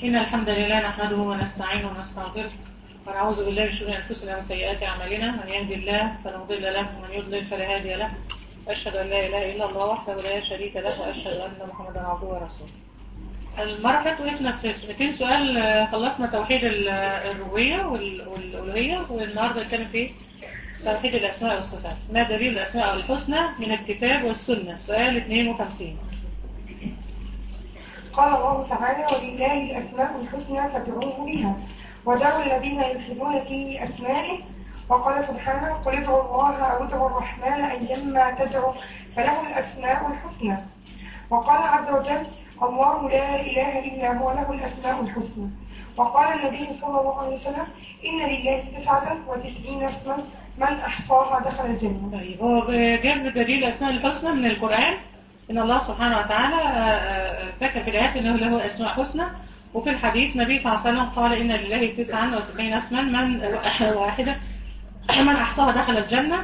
إن الحمد لله نحمده ونستعينه ونستغفره ونعوذ بالله من شرور أنفسنا وسيئات أعمالنا من يهد الله فلا مضل له ومن يضلل فلا هادي له أشهد أن لا إله إلا الله وحده لا شريك له وأشهد أن محمدا عبده ورسوله المرة اللي فاتت وقفنا في 200 سؤال آه، خلصنا توحيد ال- الربوبية وال- والألوهية والنهارده نتكلم في توحيد الأسماء والصفات ما دليل الأسماء الحسنى من الكتاب والسنة سؤال 52 قال الله تعالى ولله الأسماء الحسنى فادعوه بها وذروا الذين يلحدون في أسمائه وقال سبحانه قل ادعوا الله أو ادعوا الرحمن أيما تدعوا فله الأسماء الحسنى وقال عز وجل الله لا إله إلا هو له الأسماء الحسنى وقال النبي صلى الله عليه وسلم إن لله تسعة وتسعين اسما من أحصاها دخل الجنة طيب هو جاب دليل الأسماء الحسنى من القرآن إن الله سبحانه وتعالى آه، آه، ذكر في الآيات أنه له أسماء حسنى وفي الحديث النبي صلى الله عليه وسلم قال إن لله تسعا وتسعين اسما من واحدة من أحصاها دخل الجنة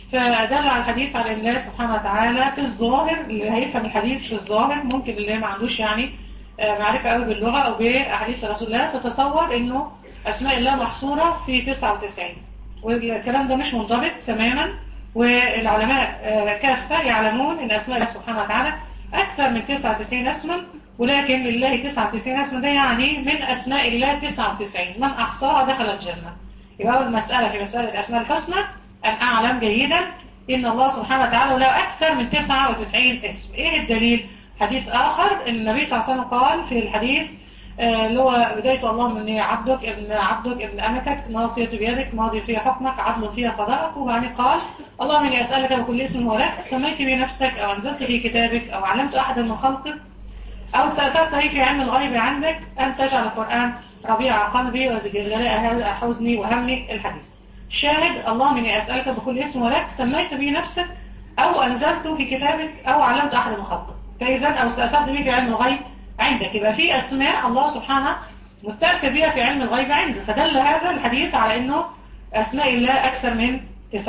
فدل على الحديث على الله سبحانه وتعالى في الظاهر اللي هيفهم الحديث في الظاهر ممكن اللي ما عندوش يعني آه، معرفة قوي باللغة أو بأحاديث رسول الله تتصور إنه أسماء الله محصورة في 99 والكلام ده مش منضبط تماما والعلماء آه، كافة يعلمون ان اسماء الله سبحانه وتعالى اكثر من 99 اسما ولكن لله 99 اسما ده يعني من اسماء الله 99 من احصاها دخل الجنة يبقى اول مسألة في مسألة الاسماء الحسنى ان اعلم جيدا ان الله سبحانه وتعالى له اكثر من 99 اسم ايه الدليل حديث اخر ان النبي صلى الله عليه وسلم قال في الحديث آه، اللي هو بداية اللهم اني عبدك ابن عبدك ابن امتك ناصية بيدك ماضي فيها حكمك عدل فيها قضاءك وبعدين قال اللهم اني اسألك بكل اسم هو لك سميت به نفسك او انزلت في كتابك او علمت احدا من خلقك او استأثرت به في علم الغيب عندك ان تجعل القرآن ربيع قلبي وجلاء حزني وهمي الحديث شاهد اللهم اني اسألك بكل اسم هو لك سميت به نفسك او انزلت في كتابك او علمت احدا من خلقك فاذا او استأثرت به في علم الغيب عندك يبقى في أسماء الله سبحانه مستأثر بها في علم الغيب عنده فدل هذا الحديث على أنه أسماء الله أكثر من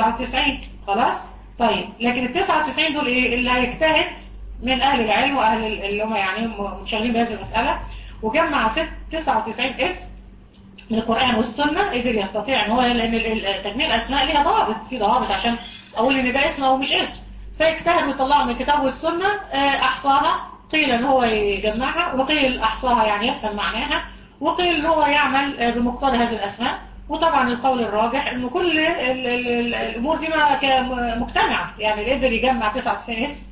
99 خلاص طيب لكن ال 99 دول إيه اللي هيجتهد من أهل العلم وأهل ال- اللي هم يعني منشغلين بهذه المسألة وجمع ست 99 اسم من القرآن والسنة قدر يستطيع ان هو لأن ال- ال- تجميع الأسماء ليها ضوابط في ضوابط عشان أقول إن ده اسم أو مش اسم فيجتهد ويطلعها من الكتاب والسنة آه، أحصاها قيل ان هو يجمعها وقيل احصاها يعني يفهم معناها وقيل ان هو يعمل آه، بمقتضى هذه الاسماء وطبعا القول الراجح ان كل ال- ال- ال- الامور دي ما كان مجتمعه يعني اللي قدر يجمع 99 اسم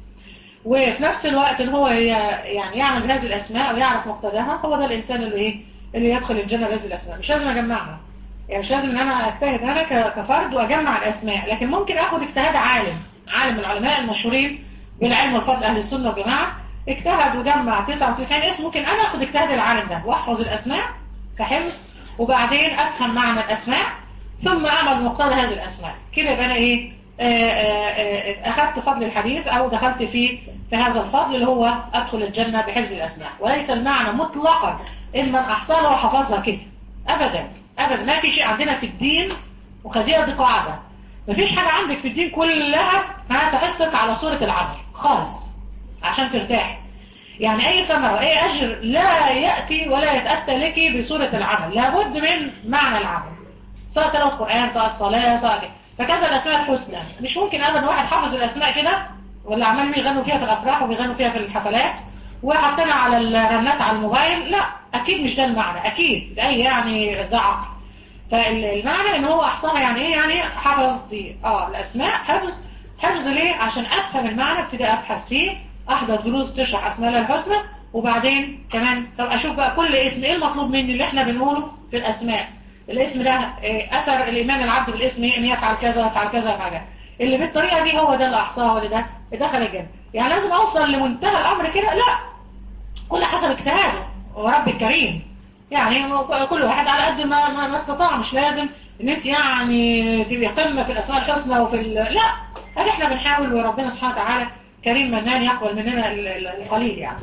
وفي نفس الوقت ان هو ي- يعني يعمل بهذه الاسماء ويعرف مقتضاها هو ده الانسان اللي ايه اللي يدخل الجنه بهذه الاسماء مش لازم اجمعها يعني مش لازم ان انا اجتهد انا ك- كفرد واجمع الاسماء لكن ممكن اخد اجتهاد عالم عالم من العلماء المشهورين بالعلم والفضل اهل السنه والجماعه اجتهد وجمع 99 اسم ممكن انا اخد اجتهاد العالم ده واحفظ الاسماء كحفظ وبعدين افهم معنى الاسماء ثم اعمل مقتضى هذه الاسماء كده يبقى انا ايه آه، آه، آه، اخدت فضل الحديث او دخلت في في هذا الفضل اللي هو ادخل الجنة بحفظ الاسماء وليس المعنى مطلقا ان من احصاها وحفظها كده ابدا ابدا ما في شيء عندنا في الدين وخديها دي قاعدة مفيش حاجة عندك في الدين كلها هتحسك على صورة العمل خالص عشان ترتاح يعني اي ثمرة اي اجر لا يأتي ولا يتأتى لك بصورة العمل لابد من معنى العمل سواء تلاوة قرآن سواء صلاة سواء كده. فكذا الاسماء الحسنى مش ممكن ابدا واحد حافظ الاسماء كده ولا عمال بيغنوا فيها في الافراح وبيغنوا فيها في الحفلات وحطينا على الرنات على الموبايل لا اكيد مش ده المعنى اكيد اي يعني ده عقل فالمعنى ان هو احصاها يعني ايه يعني حفظ دي اه الاسماء حفظ حفظ ليه عشان افهم المعنى ابتدي ابحث فيه احضر دروس تشرح اسماء الله الحسنى وبعدين كمان طب اشوف بقى كل اسم ايه المطلوب مني اللي احنا بنقوله في الاسماء الاسم ده إيه اثر الايمان العبد بالاسم ايه ان يفعل كذا يفعل كذا يفعل كذا اللي بالطريقه دي هو ده اللي احصاها ولا ده دخل الجنه يعني لازم اوصل لمنتهى الامر كده لا كل حسب اجتهاده ورب الكريم يعني كل واحد على قد ما ما ما استطاع مش لازم ان انت يعني تبقي قمه في الاسماء الحسنى وفي ال... لا ادي احنا بنحاول وربنا سبحانه وتعالى كريم منان يقبل مننا ال- ال- القليل يعني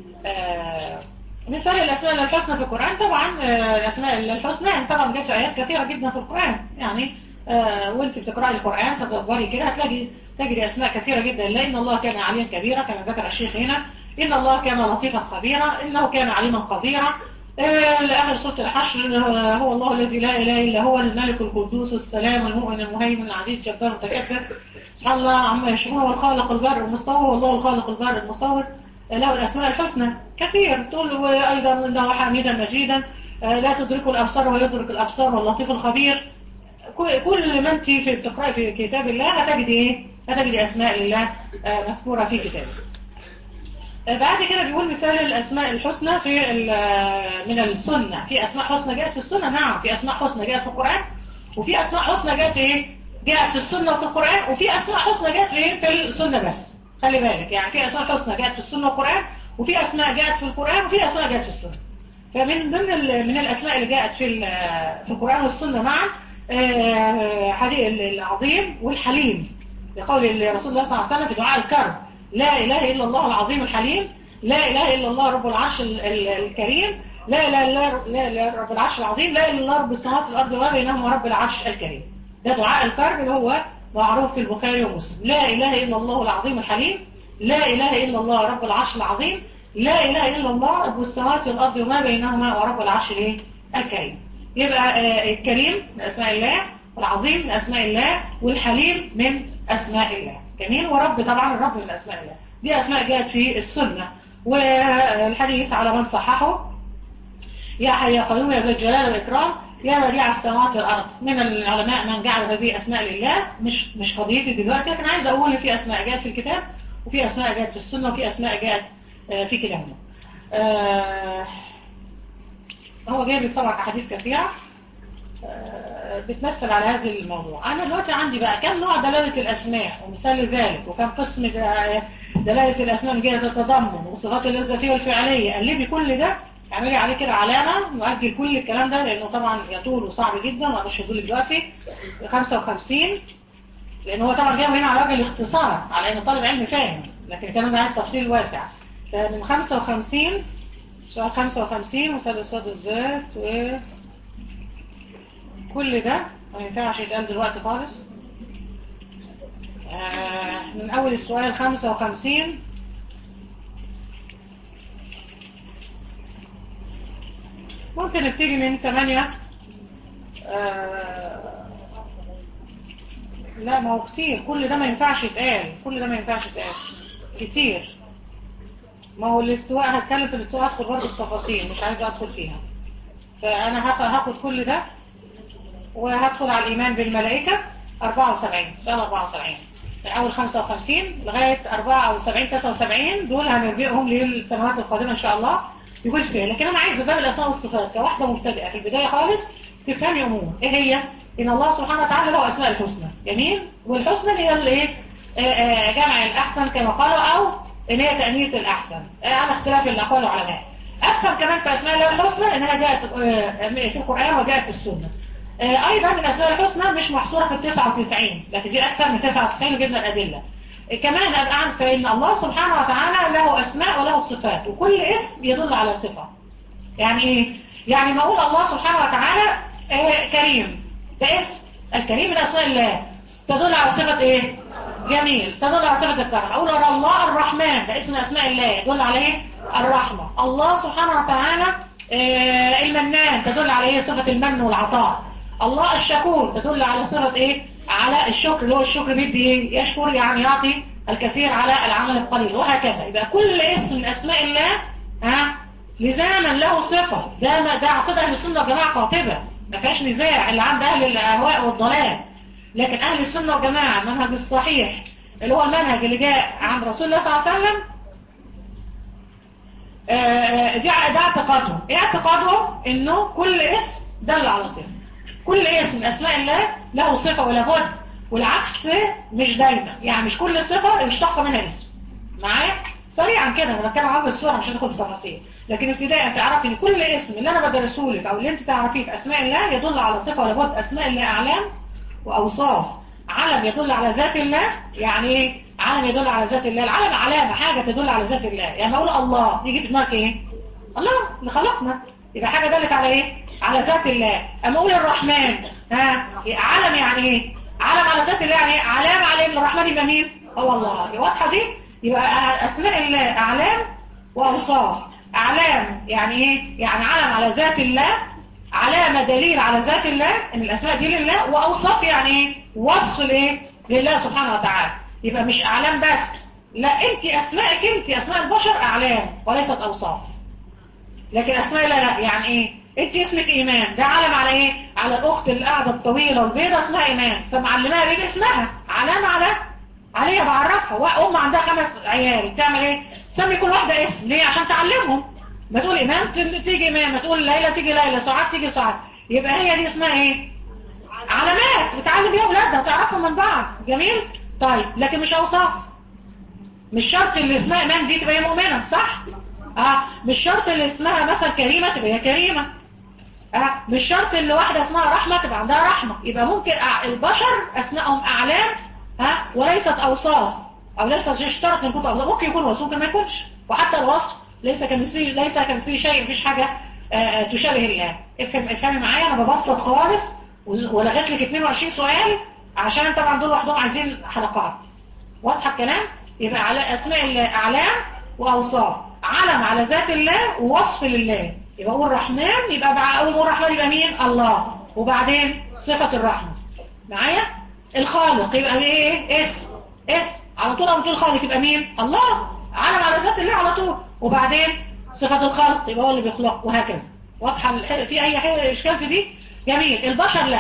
آه، مثال الاسماء الحسنى في القران طبعا آه، الاسماء الحسنى يعني طبعا جت ايات كثيره جدا في القران يعني آه، وانت بتقراي القران تدبري كده هتلاقي تجري اسماء كثيره جدا لا ان الله كان عليا كبيرا كما ذكر الشيخ هنا ان الله كان لطيفا خبيرا انه كان عليما قديرا آه، لآخر سورة الحشر آه، هو الله الذي لا إله إلا هو الملك القدوس السلام المؤمن المهيمن العزيز الجبار المتكبر سبحان الله عما يشركون هو الخالق البر المصور والله الخالق البر المصور آه، له الأسماء الحسنى كثير تقول وأيضا إنه حميدا مجيدا آه، لا تدرك الأبصار ويدرك الأبصار واللطيف الخبير كل- كل ما أنت في بتقرأي في كتاب الله هتجدي إيه؟ هتجدي أسماء الله آه، مذكورة في كتابه بعد كده بيقول مثال الأسماء الحسنى في ال- من السنة في أسماء حسنى جاءت في السنة نعم في أسماء حسنى جاءت في القرآن وفي أسماء حسنى جاءت إيه جاءت في السنة وفي القرآن وفي أسماء حسنى جاءت في إيه؟ في السنة بس خلي بالك يعني في أسماء حسنى جاءت في السنة والقرآن وفي أسماء جاءت في القرآن وفي أسماء جاءت في السنة فمن ضمن ال- من الأسماء اللي جاءت في ال- في القرآن والسنة معا آه، حديث العظيم والحليم لقول رسول الله صلى الله عليه وسلم في دعاء الكرب لا إله إلا الله العظيم الحليم لا إله إلا الله رب العرش ال- ال- الكريم لا إله إلا لا إله رب العرش العظيم لا إله إلا الله رب السماوات والأرض وما بينهما رب العرش الكريم ده دعاء الكرب اللي هو معروف في البخاري ومسلم لا إله إلا الله العظيم الحليم لا إله إلا الله رب العرش العظيم لا إله إلا الله رب السماوات والأرض وما بينهما ورب العرش الإيه؟ الكريم يبقى آه، الكريم من أسماء الله والعظيم من أسماء الله والحليم من أسماء الله جميل ورب طبعا الرب من أسماء الله دي أسماء جاءت في السنة والحديث على من صححه يا حي يا قيوم يا ذا الجلال والإكرام يا بديع السماوات والأرض من العلماء من جعل هذه أسماء لله مش مش قضيتي دلوقتي لكن عايز أقول إن في أسماء جاءت في الكتاب وفي أسماء جاءت في السنة وفي أسماء جاءت آه، في كلامنا آه، هو جايب طبعا أحاديث كثيرة آه، بتمثل على هذا الموضوع أنا دلوقتي عندي بقى كم نوع دلالة الأسماء ومثال ذلك وكم قسم د- دلالة الأسماء اللي جاية تتضمن وصفات الذاتية والفعلية قلبي كل ده اعملي عليه كده علامة نؤجل كل الكلام ده لأنه طبعا يطول وصعب جدا وأنا مش هدول دلوقتي 55 لأن هو طبعا جاي هنا على وجه الاختصار على إنه طالب علم فاهم لكن الكلام ده عايز تفصيل واسع فمن 55 سؤال 55 مثال صاد الذات و كل ده ما ينفعش يتقال دلوقتي خالص آه، من أول السؤال 55 ممكن نبتدي من 8 آه، لا ما هو كتير كل ده ما ينفعش يتقال كل ده ما ينفعش يتقال كتير ما هو الاستواء هتكلم في الاستواء هدخل برضه في تفاصيل مش عايزه ادخل فيها فانا هاخد هاخد كل ده وهدخل على الإيمان بالملائكة 74 سؤال 74 من أول 55 لغاية 74 73 دول هنرجعهم للسنوات القادمة إن شاء الله يقول فيها لكن أنا عايز باب الأسماء والصفات كواحدة مبتدئة في البداية خالص تفهمي أمور إيه هي؟ إن الله سبحانه وتعالى له أسماء الحسنى جميل والحسنى اللي هي الإيه؟ آه، آه، جمع الأحسن كما قالوا أو إن هي تأنيث الأحسن آه، على اختلاف الأقوال والعلماء أفهم كمان في أسماء الله الحسنى إنها جاءت آه، في القرآن وجاءت في السنة آه، أيضا من الأسماء الحسنى مش محصورة في التسعة وتسعين لكن دي أكثر من تسعة وتسعين وجبنا الأدلة آه، كمان أبقى عارفة إن الله سبحانه وتعالى له أسماء وله صفات وكل اسم يدل على صفة يعني إيه؟ يعني ما أقول الله سبحانه وتعالى آه، كريم ده اسم الكريم من أسماء الله تدل على صفة إيه؟ جميل تدل على صفة الكرم أقول على الله الرحمن ده اسم من أسماء الله يدل على إيه؟ الرحمة الله سبحانه وتعالى آه، المنان تدل على إيه؟ صفة المن والعطاء الله الشكور تدل على صفة ايه على الشكر اللي هو الشكر بيدي ايه يشكر يعني يعطي الكثير على العمل القليل وهكذا يبقى كل اسم من اسماء الله ها لزاما له صفة ده ما ده عقيدة اهل السنة والجماعة قاطبة ما فيهاش نزاع اللي عند اهل الاهواء والضلال لكن اهل السنة والجماعة المنهج الصحيح اللي هو المنهج اللي جاء عن رسول الله صلى الله عليه وسلم آه، دي ده اعتقادهم ايه اعتقادهم انه كل اسم دل على صفة كل اسم من اسماء الله له صفة ولا بد والعكس مش دايما يعني مش كل صفة يشتق منها اسم معايا سريعا كده انا بتكلم عن الصورة مش هندخل في تفاصيل لكن ابتداء تعرفي ان كل اسم اللي انا بدرسه لك او اللي انت تعرفيه في اسماء الله يدل على صفة ولا بد اسماء الله اعلام واوصاف علم يدل على ذات الله يعني ايه علم يدل على ذات الله العلم علامة حاجة تدل على ذات الله يعني اقول الله يجي في دماغك ايه الله اللي خلقنا يبقى حاجة دلت على ايه على ذات الله اما اقول الرحمن ها علم يعني ايه علم على ذات الله يعني ايه علامة على ان الرحمن يبقى مين هو الله واضحة دي يبقى اسماء الله اعلام واوصاف اعلام يعني ايه يعني علم على ذات الله علامة دليل على ذات الله ان الاسماء دي لله واوصاف يعني ايه وصف لايه لله سبحانه وتعالى يبقى مش اعلام بس لا انت اسمائك انت اسماء البشر اعلام وليست اوصاف لكن اسماء الله لا يعني ايه انت اسمك ايمان ده علم على ايه على الاخت اللي قاعده الطويله والبيضه اسمها ايمان فمعلماها ليه اسمها علامه على عليها بعرفها وام عندها خمس عيال تعمل ايه سمي كل واحده اسم ليه عشان تعلمهم ما تقول ايمان تيجي ايمان ما تقول ليلى تيجي ليلى سعاد تيجي سعاد يبقى هي دي اسمها ايه علامات بتعلم بيها اولادها وتعرفهم من بعض جميل طيب لكن مش اوصاف مش شرط اللي اسمها ايمان دي تبقى مؤمنه صح اه مش شرط اللي اسمها مثلا كريمه تبقى هي كريمه اه مش شرط اللي واحده اسمها رحمه تبقى عندها رحمه يبقى ممكن البشر اسمائهم اعلام ها وليست اوصاف او ليست يشترط ان يكون اوصاف ممكن يكون وصف ممكن ما يكونش وحتى الوصف ليس كمثله ليس كمثله شيء مفيش حاجه آه تشابه الله افهم افهمي معايا انا ببسط خالص ولغيت لك 22 سؤال عشان طبعا دول لوحدهم عايزين حلقات واضحه الكلام يبقى على اسماء الله اعلام واوصاف علم على ذات الله ووصف لله يبقى اقول رحمن يبقى مع اول ما اقول رحمن يبقى مين الله وبعدين صفه الرحمه معايا الخالق يبقى ايه اسم اسم على طول اول ما تقول خالق يبقى مين الله علم على ذات الله على طول وبعدين صفه الخلق يبقى هو اللي بيخلق وهكذا واضحه في اي حاجه اشكال في دي جميل البشر لا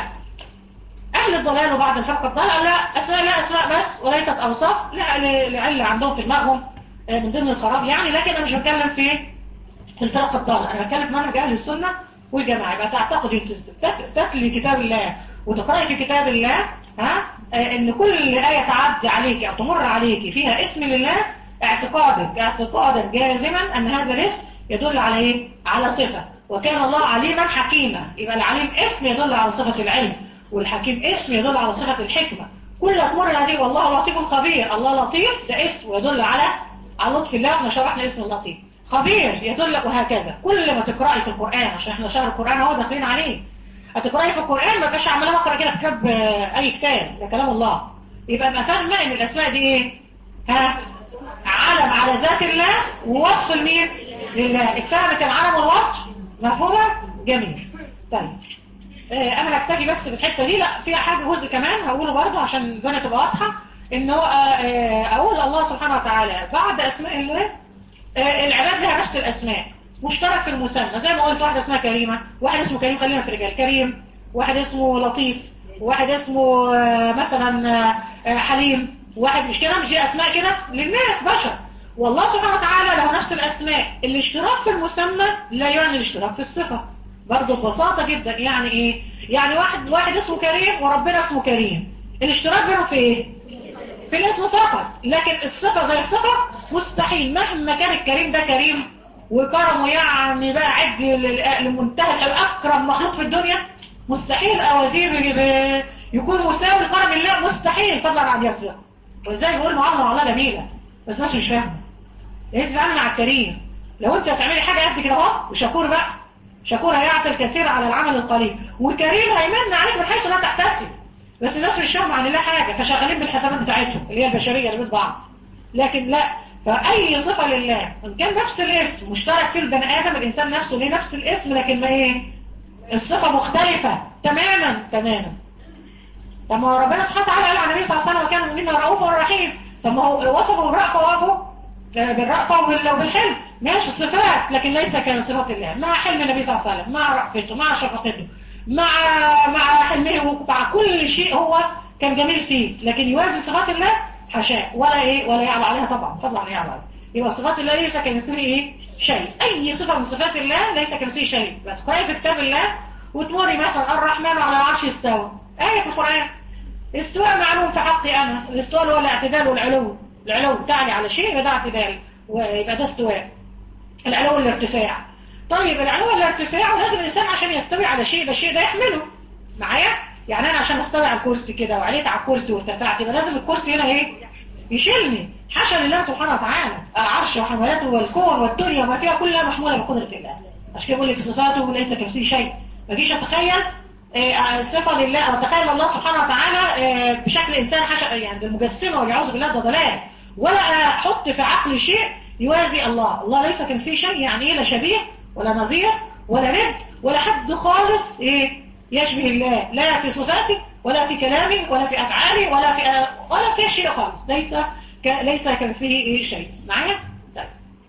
اهل الضلال وبعد الفرقه الضلال لا اسماء لا اسماء بس وليست اوصاف لا لعله عندهم في دماغهم من ضمن الخراب يعني لكن انا مش بتكلم في في الفرقه الضاله انا بتكلم في منهج اهل السنه والجماعه يبقى تعتقدي تتلي كتاب الله وتقراي في كتاب الله ها ان كل ايه تعدي عليك او تمر عليك فيها اسم لله اعتقادك اعتقادا جازما ان هذا الاسم يدل على ايه على صفه وكان الله عليما حكيما يبقى العليم اسم يدل على صفه العلم والحكيم اسم يدل على صفه الحكمه كل تمر هذه والله لطيف خبير الله لطيف ده اسم ويدل على على لطف الله احنا شرحنا اسم اللطيف خبير يدل وهكذا كل ما تقرأي في القرآن عشان احنا شهر القرآن هو داخلين عليه هتقرأي في القرآن ما تبقاش عماله اقرا كده في كتاب اي كتاب ده كلام الله يبقى ابقى فاهمه ان الاسماء دي ايه ها علم على ذات الله ووصف لمين لله اتفهمت العلم والوصف مفهومه جميل طيب اه انا هكتفي بس بالحته دي لا فيها حاجه جزء كمان هقوله برضه عشان الدنيا تبقى واضحه ان هو اه اقول الله سبحانه وتعالى بعد اسماء الله اه العباد لها نفس الاسماء مشترك في المسمى زي ما قلت واحده اسمها كريمه واحد اسمه كريم خلينا في الرجال كريم واحد اسمه لطيف واحد اسمه مثلا حليم واحد مش كده مش دي اسماء كده للناس بشر والله سبحانه وتعالى له نفس الاسماء الاشتراك في المسمى لا يعني الاشتراك في الصفه برضه ببساطه جدا يعني ايه يعني واحد واحد اسمه كريم وربنا اسمه كريم الاشتراك بينهم في ايه في الاسم فقط لكن الصفه زي الصفه مستحيل مهما كان الكريم ده كريم وكرمه يعني بقى عد لمنتهى اكرم مخلوق في الدنيا مستحيل اوازير يكون مساوي لكرم الله مستحيل فضلا عن يسبق وازاي بيقول معامله الله جميله بس الناس مش فاهمه انت تتعامل مع الكريم لو انت هتعملي حاجه قد كده اهو وشكور بقى شكور هيعطي الكثير على العمل القليل وكريم هيمن عليك من حيث لا تحتسب بس الناس مش فاهمه عن الله حاجه فشغالين بالحسابات بتاعتهم اللي هي البشريه اللي بين بعض لكن لا فاي صفه لله ان كان نفس الاسم مشترك فيه البني ادم الانسان نفسه ليه نفس الاسم لكن ما ايه الصفه مختلفه تماما تماما طب ما هو ربنا سبحانه وتعالى قال عن النبي صلى الله عليه وسلم وكان منا رؤوف رحيم طب ما هو وصفه بالرأفه ووصفه بالرأفه وبالحلم ماشي صفات لكن ليس كصفات الله مع حلم النبي صلى الله عليه وسلم مع رأفته مع شفقته مع مع حلمه مع كل شيء هو كان جميل فيه لكن يوازي صفات الله حاشاه ولا ايه ولا يعلى عليها طبعا فضلا عن يعلى عليها يبقى صفات الله ليس كمثله ايه شيء اي صفه من صفات الله ليس كمثله شيء بتقراي في كتاب الله وتمري مثلا الرحمن على العرش استوى ايه في القران استواء معلوم في حقي انا الاستواء هو الاعتدال والعلو العلو تعني على شيء يبقى ده اعتدال ويبقى ده استواء العلو والارتفاع طيب العلو والارتفاع ولازم الانسان عشان يستوي على شيء ده الشيء ده يحمله معايا يعني انا عشان استوي على الكرسي كده وعليت على الكرسي وارتفعت يبقى لازم الكرسي هنا ايه يشيلني حاشا لله سبحانه وتعالى العرش وحملاته والكون والدنيا وما فيها كلها محموله بقدره الله عشان كده بقول لك صفاته ليس كمثله شيء ما جيش اتخيل صفة لله أو تخيل الله سبحانه وتعالى بشكل إنسان حشا يعني بالمجسمة والعوذ بالله ده ضلال ولا أحط في عقلي شيء يوازي الله الله ليس كمثله شيء يعني ايه لا شبيه ولا نظير ولا ند ولا حد خالص ايه يشبه الله لا في صفاته ولا في كلامه ولا في افعاله ولا في ولا في شيء خالص ليس ك... ليس كمثله ايه شيء معايا طيب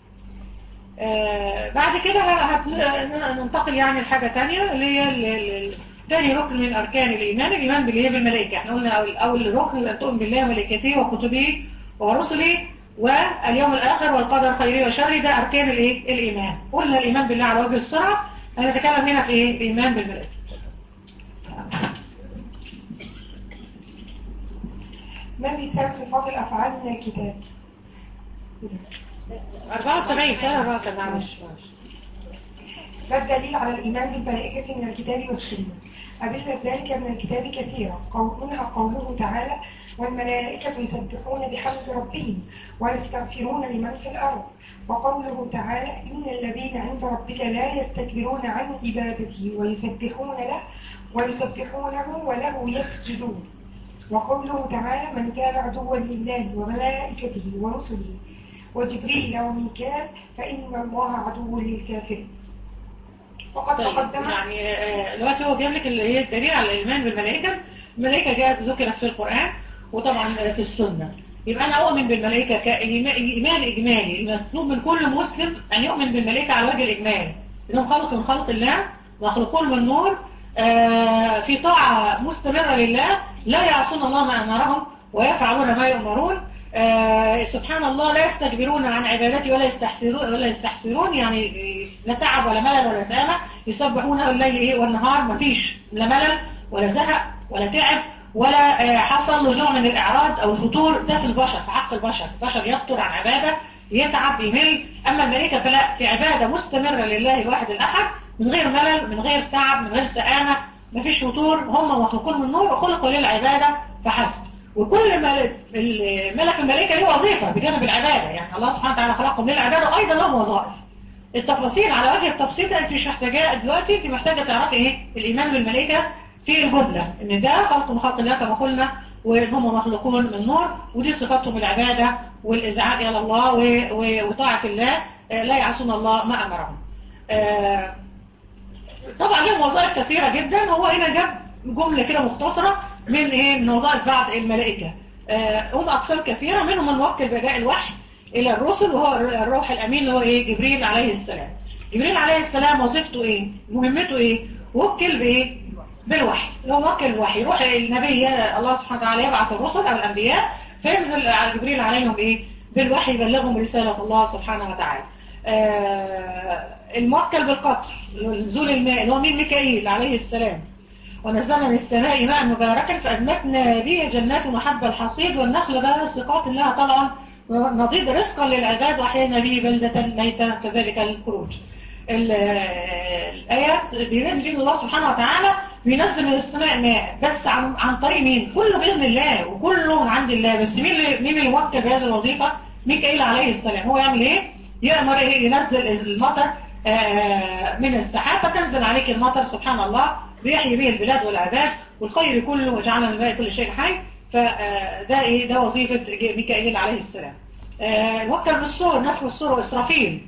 آه بعد كده هت... ننتقل يعني لحاجه ثانيه اللي هي ال... ال... ثاني ركن من أركان الإيمان الإيمان بالله بالملائكة احنا قلنا أول, أول ركن أن تؤمن بالله وملائكته وكتبه ورسله واليوم الآخر والقدر خيره وشره ده أركان الإيه؟ الإيمان قلنا الإيمان بالله على وجه السرعة هنتكلم هنا في إيه؟ الإيمان بالملائكة ما مثال صفات الأفعال من الكتاب 74 سنة 74 معلش ما الدليل على الإيمان بالملائكة من الكتاب والسنة أدلة ذلك من الكتاب كثيرة منها قوله تعالى والملائكة يسبحون بحمد ربهم ويستغفرون لمن في الأرض وقوله تعالى إن الذين عند ربك لا يستكبرون عن عبادته ويسبحون له ويسبحونه وله يسجدون وقوله تعالى من كان عدوا لله وملائكته ورسله وجبريل وميكال فإن الله عدو للكافرين وقد طيب تقدم يعني دلوقتي هو بيملك اللي هي الدليل على الإيمان بالملائكة الملائكة جاءت ذكرت في القرآن وطبعا في السنة يبقى أنا أؤمن بالملائكة كإيمان إجمالي المطلوب من كل مسلم أن يؤمن بالملائكة على وجه الإجمال إنهم خلق من خلق الله مخلوقون من نور آه في طاعة مستمرة لله لا يعصون الله ما أمرهم ويفعلون ما يؤمرون آه سبحان الله لا يستكبرون عن عبادته ولا يستحسرون ولا يستحسرون يعني لا تعب ولا ملل ولا سامة يسبحون الليل والنهار ما فيش لا ملل ولا زهق ولا تعب ولا آه حصل له نوع من الإعراض أو الفتور ده في البشر في حق البشر البشر يفطر عن عبادة يتعب يمل أما الملائكة فلا في عبادة مستمرة لله الواحد الأحد من غير ملل من غير تعب من غير سآمة ما فيش فتور هم مخلوقون من نور وخلقوا للعبادة فحسب وكل ملك الملائكة له وظيفة بجانب العبادة يعني الله سبحانه وتعالى خلقهم للعبادة وأيضا لهم وظائف التفاصيل على وجه التفصيل انت مش محتاجة دلوقتي انت محتاجة تعرفي ايه الإيمان بالملائكة في الجملة ان ده خلق من خلق الله كما قلنا وهم مخلوقون من نور ودي صفاتهم العبادة والإزعاج إلى الله وطاعة الله لا يعصون الله ما أمرهم طبعا لهم وظائف كثيرة جدا هو هنا جاب جملة كده مختصرة من ايه من وظائف بعض الملائكة هم أقسام كثيرة منهم الموكل بأداء الوحي إلى الرسل وهو الروح الأمين اللي هو ايه جبريل عليه السلام جبريل عليه السلام وظيفته ايه مهمته ايه وكل بايه بالوحي هو موكل الوحي يروح النبي الله سبحانه وتعالى يبعث الرسل أو الأنبياء فينزل على جبريل عليهم ايه بالوحي يبلغهم رسالة الله سبحانه وتعالى آه الموكل بالقطر نزول الماء اللي هو مين ميكائيل عليه السلام ونزلنا من السماء ماء مباركا فأدمتنا به جنات محب الحصيد والنخل باسقات لها طلعا نضيد رزقا للعباد وأحيانا به بلدة ميتة كذلك الخروج الآيات بينزل الله سبحانه وتعالى بينزل من السماء ماء بس عن, عن طريق مين كله بإذن الله وكله من عند الله بس مين اللي, مين اللي موكل بهذه الوظيفة ميكائيل عليه السلام هو يعمل ايه يأمر ايه ينزل المطر من السحاب فتنزل عليك المطر سبحان الله بيحيي به البلاد والعباد والخير كله وجعلنا من كل شيء حي فده ايه ده وظيفة ميكائيل عليه السلام الموكل بالصور نفخ الصور وإسرافيل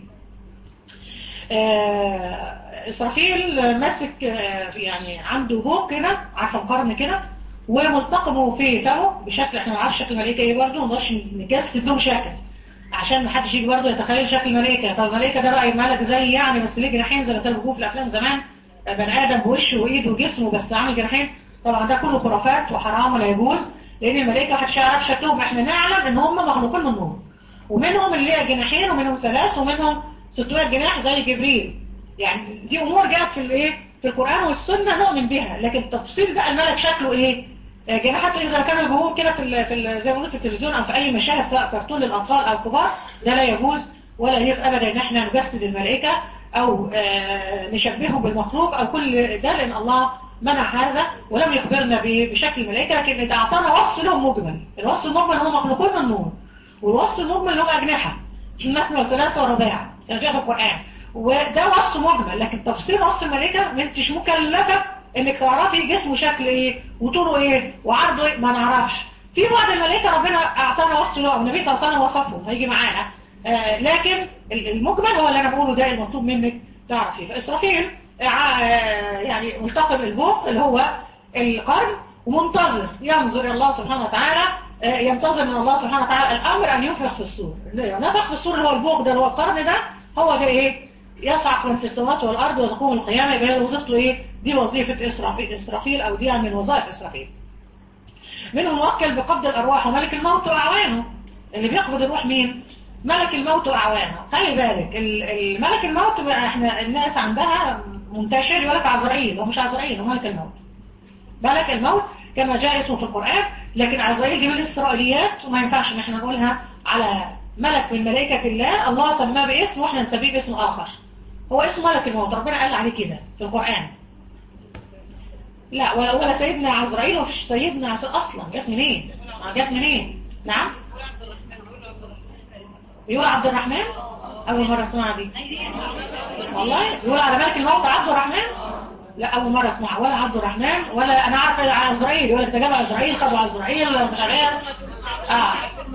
إسرافيل ماسك يعني عنده بوق كده عارفه قرن كده وملتقمه في فمه بشكل احنا ما نعرفش شكل الملائكه ايه برضه ما نقدرش نجسد لهم شكل عشان ما حدش يجي برضه يتخيل شكل الملائكه طب الملائكه ده بقى ملك زي يعني بس ليه جناحين زي ما كانوا بيجوا في الافلام زمان بني ادم بوشه وايده وجسمه بس عامل جناحين طبعا ده كله خرافات وحرام ولا يجوز لان الملائكه محدش يعرف شكلهم احنا نعلم ان هم مخلوقين من نور ومنهم اللي ليها جناحين ومنهم ثلاث ومنهم 600 جناح زي جبريل يعني دي امور جاءت في الايه في القران والسنه نؤمن بها لكن تفصيل بقى الملك شكله ايه جناحاته اذا كانوا يجوهم كده في ال في ال زي ما قلت في التلفزيون او في اي مشاهد سواء كرتون للاطفال او الكبار ده لا يجوز ولا يجوز ابدا ان احنا نجسد الملائكه او نشبههم بالمخلوق او كل ده لان الله منع هذا ولم يخبرنا بشكل الملائكه لكن ده اعطانا وصف لهم مجمل الوصف المجمل هم مخلوقون من نور والوصف المجمل اللي هم اجنحه مثنى وثلاثه ورباع جاء في القران وده وصف مجمل لكن تفصيل وصف الملائكه ما انتش مكلفه انك تعرفي جسمه شكل ايه وطوله ايه وعرضه ايه ما نعرفش في بعض الملائكه ربنا اعطانا وصف له النبي صلى الله عليه وسلم وصفهم هيجي معانا آه لكن المجمل هو اللي انا بقوله ده المطلوب منك تعرفيه فاسرافيل آه يعني ملتقم البوق اللي هو القرن ومنتظر ينظر الى الله سبحانه وتعالى آه ينتظر من الله سبحانه وتعالى الامر ان ينفخ في الصور نفخ في الصور اللي هو البوق ده اللي هو القرن ده هو ده ايه يصعق من في السماوات والارض وتقوم القيامه يبقى وظيفته ايه دي وظيفه اسرافيل اسرافيل او دي من وظائف اسرافيل منهم موكل بقبض الارواح وملك الموت واعوانه اللي بيقبض الروح مين ملك الموت واعوانه خلي بالك الملك الموت احنا الناس عندها منتشر يقول لك عزرائيل هو مش عزرائيل هو ملك الموت ملك الموت كما جاء اسمه في القرآن لكن عزرائيل دي من الإسرائيليات وما ينفعش ان احنا نقولها على ملك من ملائكة الله الله سماه باسم واحنا نسميه باسم آخر هو اسمه ملك الموت ربنا قال عليه كده في القرآن لا ولا, ولا سيدنا عزرائيل ومفيش سيدنا اصلا جت منين جت منين نعم يقول عبد الرحمن اول مرة اسمعها دي والله يقول على ملك الموت عبد الرحمن لا اول مرة اسمعها ولا عبد الرحمن ولا انا عارف عزرائيل يقول لك ده جاب عزرائيل خدوا عزرائيل مش عارف اه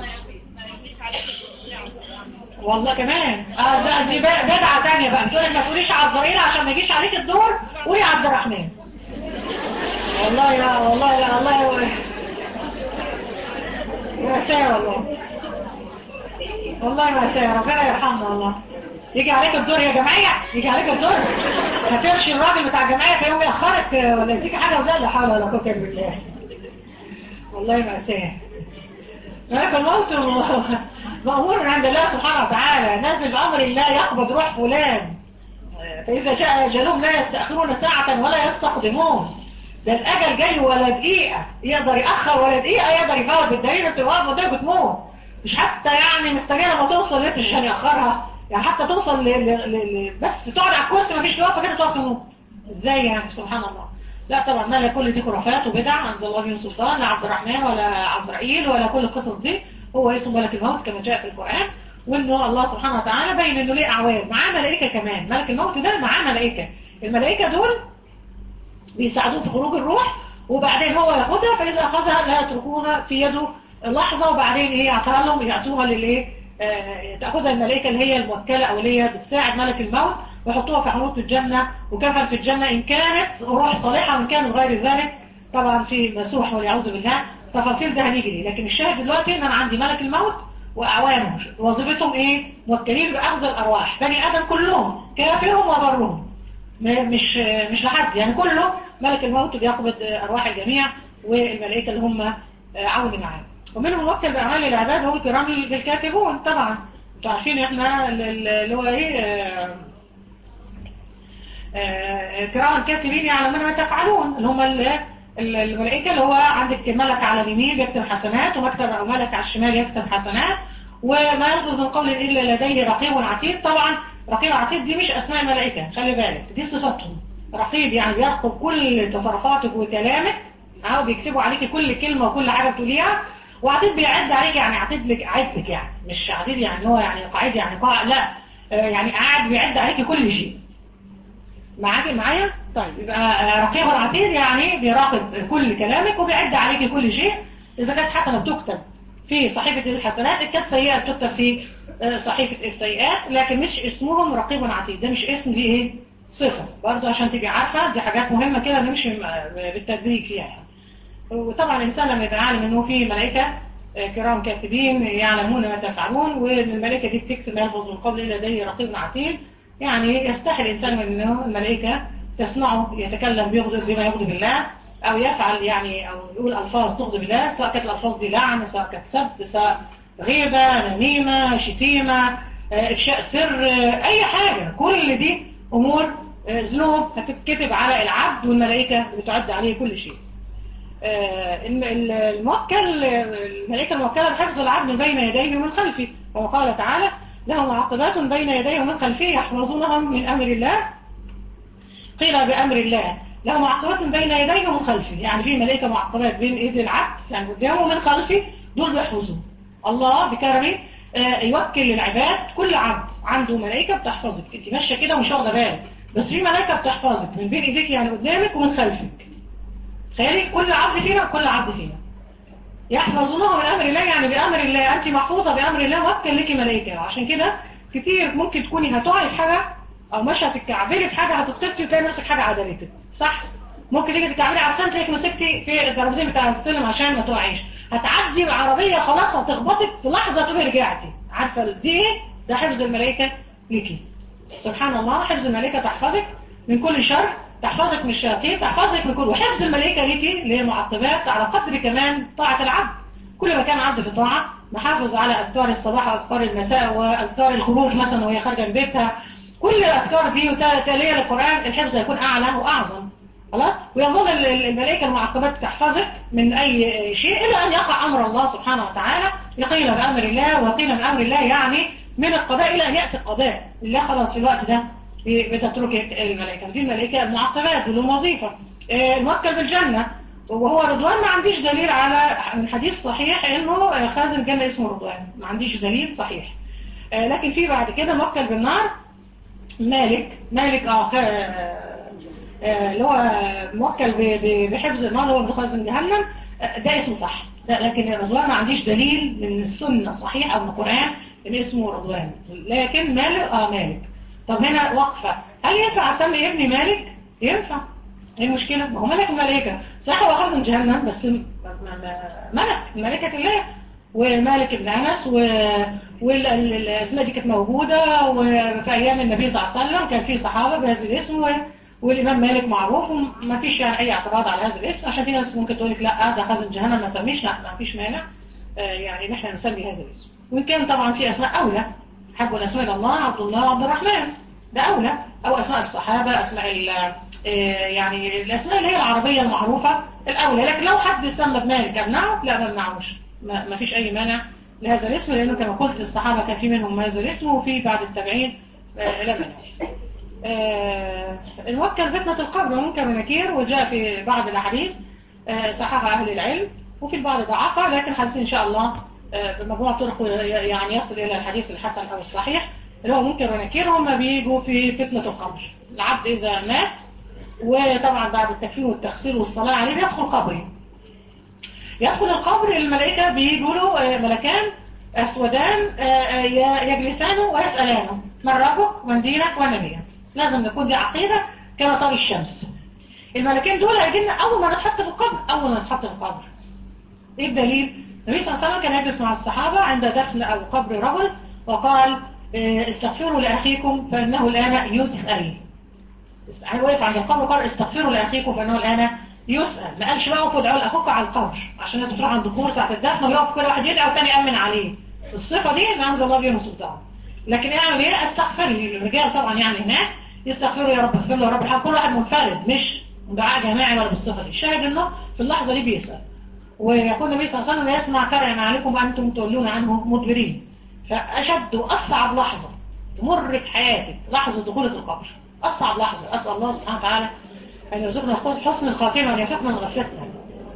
والله كمان اه ده دي بدعة تانية بقى بتقول ما تقوليش عزرائيل عشان ما يجيش عليك الدور قولي عبد الرحمن والله يا والله يا الله يا مأساة والله والله مأساة ربنا يرحمنا والله يجي عليك الدور يا جمعية يجي عليك الدور هتمشي الراجل بتاع الجمعية في يوم يأخرك ولا يديك حاجة زي لا حول ولا قوة إلا بالله والله مأساة ملك الموت مأمور عند الله سبحانه وتعالى نازل بأمر الله يقبض روح فلان فإذا جاء أجلهم لا يستأخرون ساعة ولا يستقدمون ده الأجل جاي ولا دقيقة يقدر يأخر ولا دقيقة يقدر يفوت بالدليل انت واقف قدامك بتموت مش حتى يعني مستنيه لما توصل ليه مش عشان يأخرها يعني حتى توصل ل... ل... ل... بس تقعد على الكرسي ما فيش وقفه كده تقف تموت ازاي يعني سبحان الله لا طبعا ما لا كل دي خرافات وبدع انزل الله بهم سلطان لا عبد الرحمن ولا عزرائيل ولا كل القصص دي هو اسمه ملك الموت كما جاء في القرآن وانه الله سبحانه وتعالى بين انه ليه اعوان معاه ملائكه كمان ملك الموت ده معاه ملائكه الملائكه دول بيساعدوه في خروج الروح وبعدين هو ياخدها فإذا أخذها لا يتركوها في يده لحظة وبعدين إيه يعطيها لهم يعطوها للإيه آه تأخذها الملائكة اللي هي الموكلة أو اللي هي بتساعد ملك الموت ويحطوها في حنوط الجنة وكفن في الجنة إن كانت روح صالحة وإن كانت غير ذلك طبعا في مسوح والعياذ بالله تفاصيل ده هنيجي ليه لكن الشاهد دلوقتي إن أنا عندي ملك الموت وأعوانه وظيفتهم إيه موكلين بأخذ الأرواح بني آدم كلهم كافرهم وبرهم مش مش لحد يعني كله ملك الموت بيقبض أرواح الجميع والملائكة اللي هم عون معاه ومنهم موكل بأعمال العباد هو كرام بالكاتبون طبعا انتوا عارفين احنا اللي هو ايه كرام الكاتبين يعلمون ما تفعلون اللي هم الملائكة اللي هو عندك ملك على اليمين بيكتب حسنات ومكتب أو ملك على الشمال يكتب حسنات وما يلفظ من قول إلا لديه رقيب عتيد طبعا رقيب عتيد دي مش أسماء الملائكة خلي بالك دي صفاتهم رقيب يعني بيرقب كل تصرفاتك وكلامك أو بيكتبوا عليك كل كلمة وكل حاجة بتقوليها وعتيد بيعد عليك يعني عتيد لك عد لك يعني مش عتيد يعني هو يعني قاعد يعني قاع لا يعني قاعد بيعد عليك كل شيء معاكي معايا طيب يبقى رقيب العتيد يعني بيراقب كل كلامك وبيعد عليك كل شيء إذا كانت حسنة بتكتب في صحيفة الحسنات إذا كانت سيئة بتكتب في صحيفة السيئات لكن مش اسمهم رقيب عتيد ده مش اسم دي ايه صفة برضه عشان تبقي عارفة دي حاجات مهمة كده نمشي بالتدريج فيها يعني. وطبعا الإنسان لما يبقى عالم إنه في ملائكة كرام كاتبين يعلمون ما تفعلون وإن الملائكة دي بتكتب ما يلفظ من قبل لديه رقيب عتيد يعني يستحي الإنسان من إنه الملائكة تسمعه يتكلم بيغضب بما يغضب الله أو يفعل يعني أو يقول ألفاظ تغضب الله سواء كانت الألفاظ دي لعن سواء كانت سب سواء غيبة نميمة شتيمة إفشاء سر أي حاجة كل دي أمور ذنوب هتتكتب على العبد والملائكة بتعد عليه كل شيء الموكل الملائكة الموكلة بحفظ العبد من بين يديه ومن خلفه وقال تعالى له معقبات بين يديه ومن خلفه يحفظونهم من أمر الله قيل بأمر الله له معقبات من بين يديه ومن خلفه يعني في ملائكة معقبات بين ايدي العبد يعني قدامه ومن خلفه دول بيحفظوه الله بكرمه يوكل للعباد كل عبد عنده ملائكة بتحفظك انت ماشية كده ومش واخده بالك بس في ملائكة بتحفظك من بين ايديك يعني قدامك ومن خلفك تخيلي كل عبد فينا كل عبد فينا يحفظونه من امر الله يعني بامر الله انت محفوظه بامر الله وكل لك ملائكه وعشان كده كتير ممكن تكوني هتقعي في حاجه او مش هتتكعبلي في حاجه هتتخبطي وتلاقي نفسك حاجه عدلتك صح ممكن تيجي تتكعبلي على السلم تلاقيك مسكتي في الترابيزين بتاع السلم عشان ما تقعيش هتعدي بعربيه خلاص هتخبطك في لحظه تقومي رجعتي عارفه دي ايه ده حفظ الملائكه ليكي سبحان الله حفظ الملائكه تحفظك من كل شر تحفظك من الشياطين تحفظك من كل وحفظ الملائكه ليكي اللي هي معقبات على قدر كمان طاعه العبد كل ما كان عبد في طاعه محافظ على اذكار الصباح واذكار المساء واذكار الخروج مثلا وهي خارجه من بيتها كل الاذكار دي وتاليه للقران الحفظ هيكون اعلى واعظم خلاص ويظل الملائكه المعقبات تحفظك من اي شيء الا ان يقع امر الله سبحانه وتعالى يقيل بامر الله وقيل من امر الله يعني من القضاء الى ان ياتي القضاء الله خلاص في الوقت ده بتترك الملائكه دي الملائكه المعقبات ولهم وظيفه الموكل بالجنه وهو رضوان ما عنديش دليل على من حديث صحيح انه خازن الجنه اسمه رضوان ما عنديش دليل صحيح لكن في بعد كده موكل بالنار مالك مالك اه اللي هو موكل بحفظ النار هو خازن جهنم ده اسمه صح ده لكن رضوان ما عنديش دليل من السنه صحيح او من القران ان اسمه رضوان لكن مالك اه مالك طب هنا وقفه هل ينفع اسمي ابني مالك ينفع ايه المشكله ما هو ملك الملائكه صح هو خازن جهنم بس ملك ملكه الله ومالك ابن انس و... والاسماء دي كانت موجوده وفي ايام النبي صلى الله عليه وسلم كان في صحابه بهذا الاسم و... والامام مالك معروف وما فيش يعني اي اعتراض على هذا الاسم عشان في ناس ممكن تقول لك لا ده خازن جهنم ما سميش لا ما فيش مانع يعني نحن نسمي هذا الاسم وان كان طبعا في اسماء اولى حب الاسماء الله عبد الله عبد الرحمن ده اولى او اسماء الصحابه اسماء يعني الاسماء اللي هي العربيه المعروفه الاولى لكن لو حد سمى بمالك امنعه لا ما امنعوش ما فيش اي مانع لهذا الاسم لانه كما قلت الصحابه كان في منهم هذا الاسم وفي بعد التابعين لا مانع الموكل فتنة القبر منكر ونكير وجاء في بعض الأحاديث صححها أهل العلم وفي البعض ضعفها لكن حديث إن شاء الله بمجموع طرق يعني يصل إلى الحديث الحسن أو الصحيح اللي هو منكر ونكير هم بيجوا في فتنة القبر العبد إذا مات وطبعا بعد التكفين والتغسيل والصلاة عليه بيدخل قبره يدخل القبر الملائكة بيجوا له ملكان أسودان يجلسانه ويسألانه من ربك من دينك ونبيك لازم نكون دي عقيدة كما طار الشمس الملكين دول هيجينا أول ما نتحط في القبر أول ما نتحط في القبر إيه الدليل؟ النبي صلى الله عليه وسلم كان يجلس مع الصحابة عند دفن أو قبر رجل وقال استغفروا لأخيكم فإنه الآن يسأل وقف عند القبر قال استغفروا لأخيكم فإنه الآن يسأل ما قالش بقى وقفوا ادعوا لأخوكم على القبر عشان الناس بتروح عند الدكتور ساعة الدفن ويقف كل واحد يدعي والتاني يأمن عليه الصفة دي ما أنزل الله بها سلطان لكن يعمل ايه استغفر لي الرجال طبعا يعني هناك يستغفروا يا رب اغفر له يا رب الحمد كل واحد منفرد مش دعاء جماعي ولا بالصفه دي الشاهد انه في اللحظه دي بيسال ويقول النبي صلى الله عليه وسلم يسمع كرم عليكم وانتم تولون عنه مدبرين فاشد واصعب لحظه تمر في حياتك لحظه دخولك القبر اصعب لحظه اسال الله سبحانه وتعالى ان يرزقنا حسن الخاتمه وان يفقنا من غفلتنا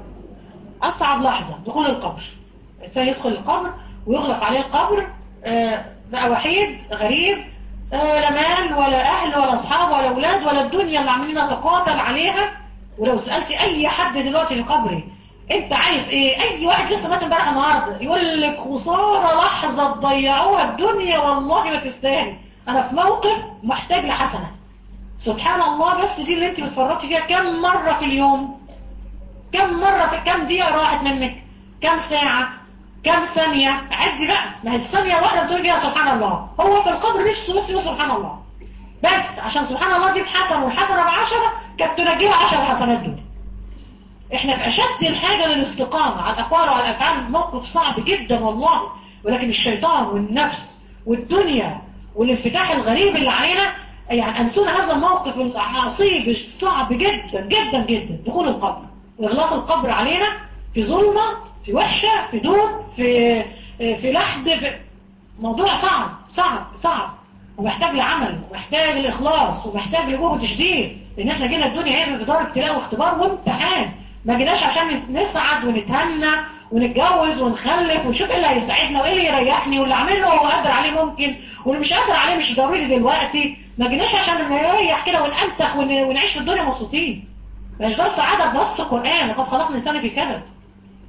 اصعب لحظه دخول القبر الانسان يدخل القبر ويغلق عليه القبر آه بقى وحيد غريب آه لا مال ولا أهل ولا أصحاب ولا أولاد ولا الدنيا اللي عاملين نتقاتل عليها ولو سألت أي حد دلوقتي في قبري أنت عايز إيه أي واحد لسه مات امبارح النهارده يقول لك خسارة لحظة تضيعوها الدنيا والله ما تستاهل أنا في موقف محتاج لحسنة سبحان الله بس دي اللي أنت بتفرطي فيها كم مرة في اليوم كم مرة في كم دقيقة راحت منك كم ساعة كم ثانية عدي بقى ما هي الثانية واحدة بتقول فيها سبحان الله هو في القبر مش بس سبحان الله بس عشان سبحان الله دي بحسن والحسنة بعشرة كانت تنجيها عشر حسنات دول احنا في اشد الحاجة للاستقامة على الاقوال وعلى الافعال موقف صعب جدا والله ولكن الشيطان والنفس والدنيا والانفتاح الغريب اللي علينا يعني انسونا هذا الموقف العصيب الصعب جدا جدا جدا دخول القبر واغلاق القبر علينا في ظلمة في وحشة في دود في في لحد في موضوع صعب صعب صعب ومحتاج لعمل ومحتاج لإخلاص ومحتاج لجهد شديد لأن احنا جينا الدنيا هنا في دار ابتلاء واختبار وامتحان ما جيناش عشان نسعد ونتهنى ونتجوز ونخلف ونشوف ايه اللي هيساعدنا وايه اللي يريحني واللي اعمله هو قادر عليه ممكن واللي مش قادر عليه مش ضروري دلوقتي ما جيناش عشان نريح كده ونأنتخ ونعيش في الدنيا مبسوطين مش ده السعادة بنص القرآن وقد خلقنا الإنسان في كبد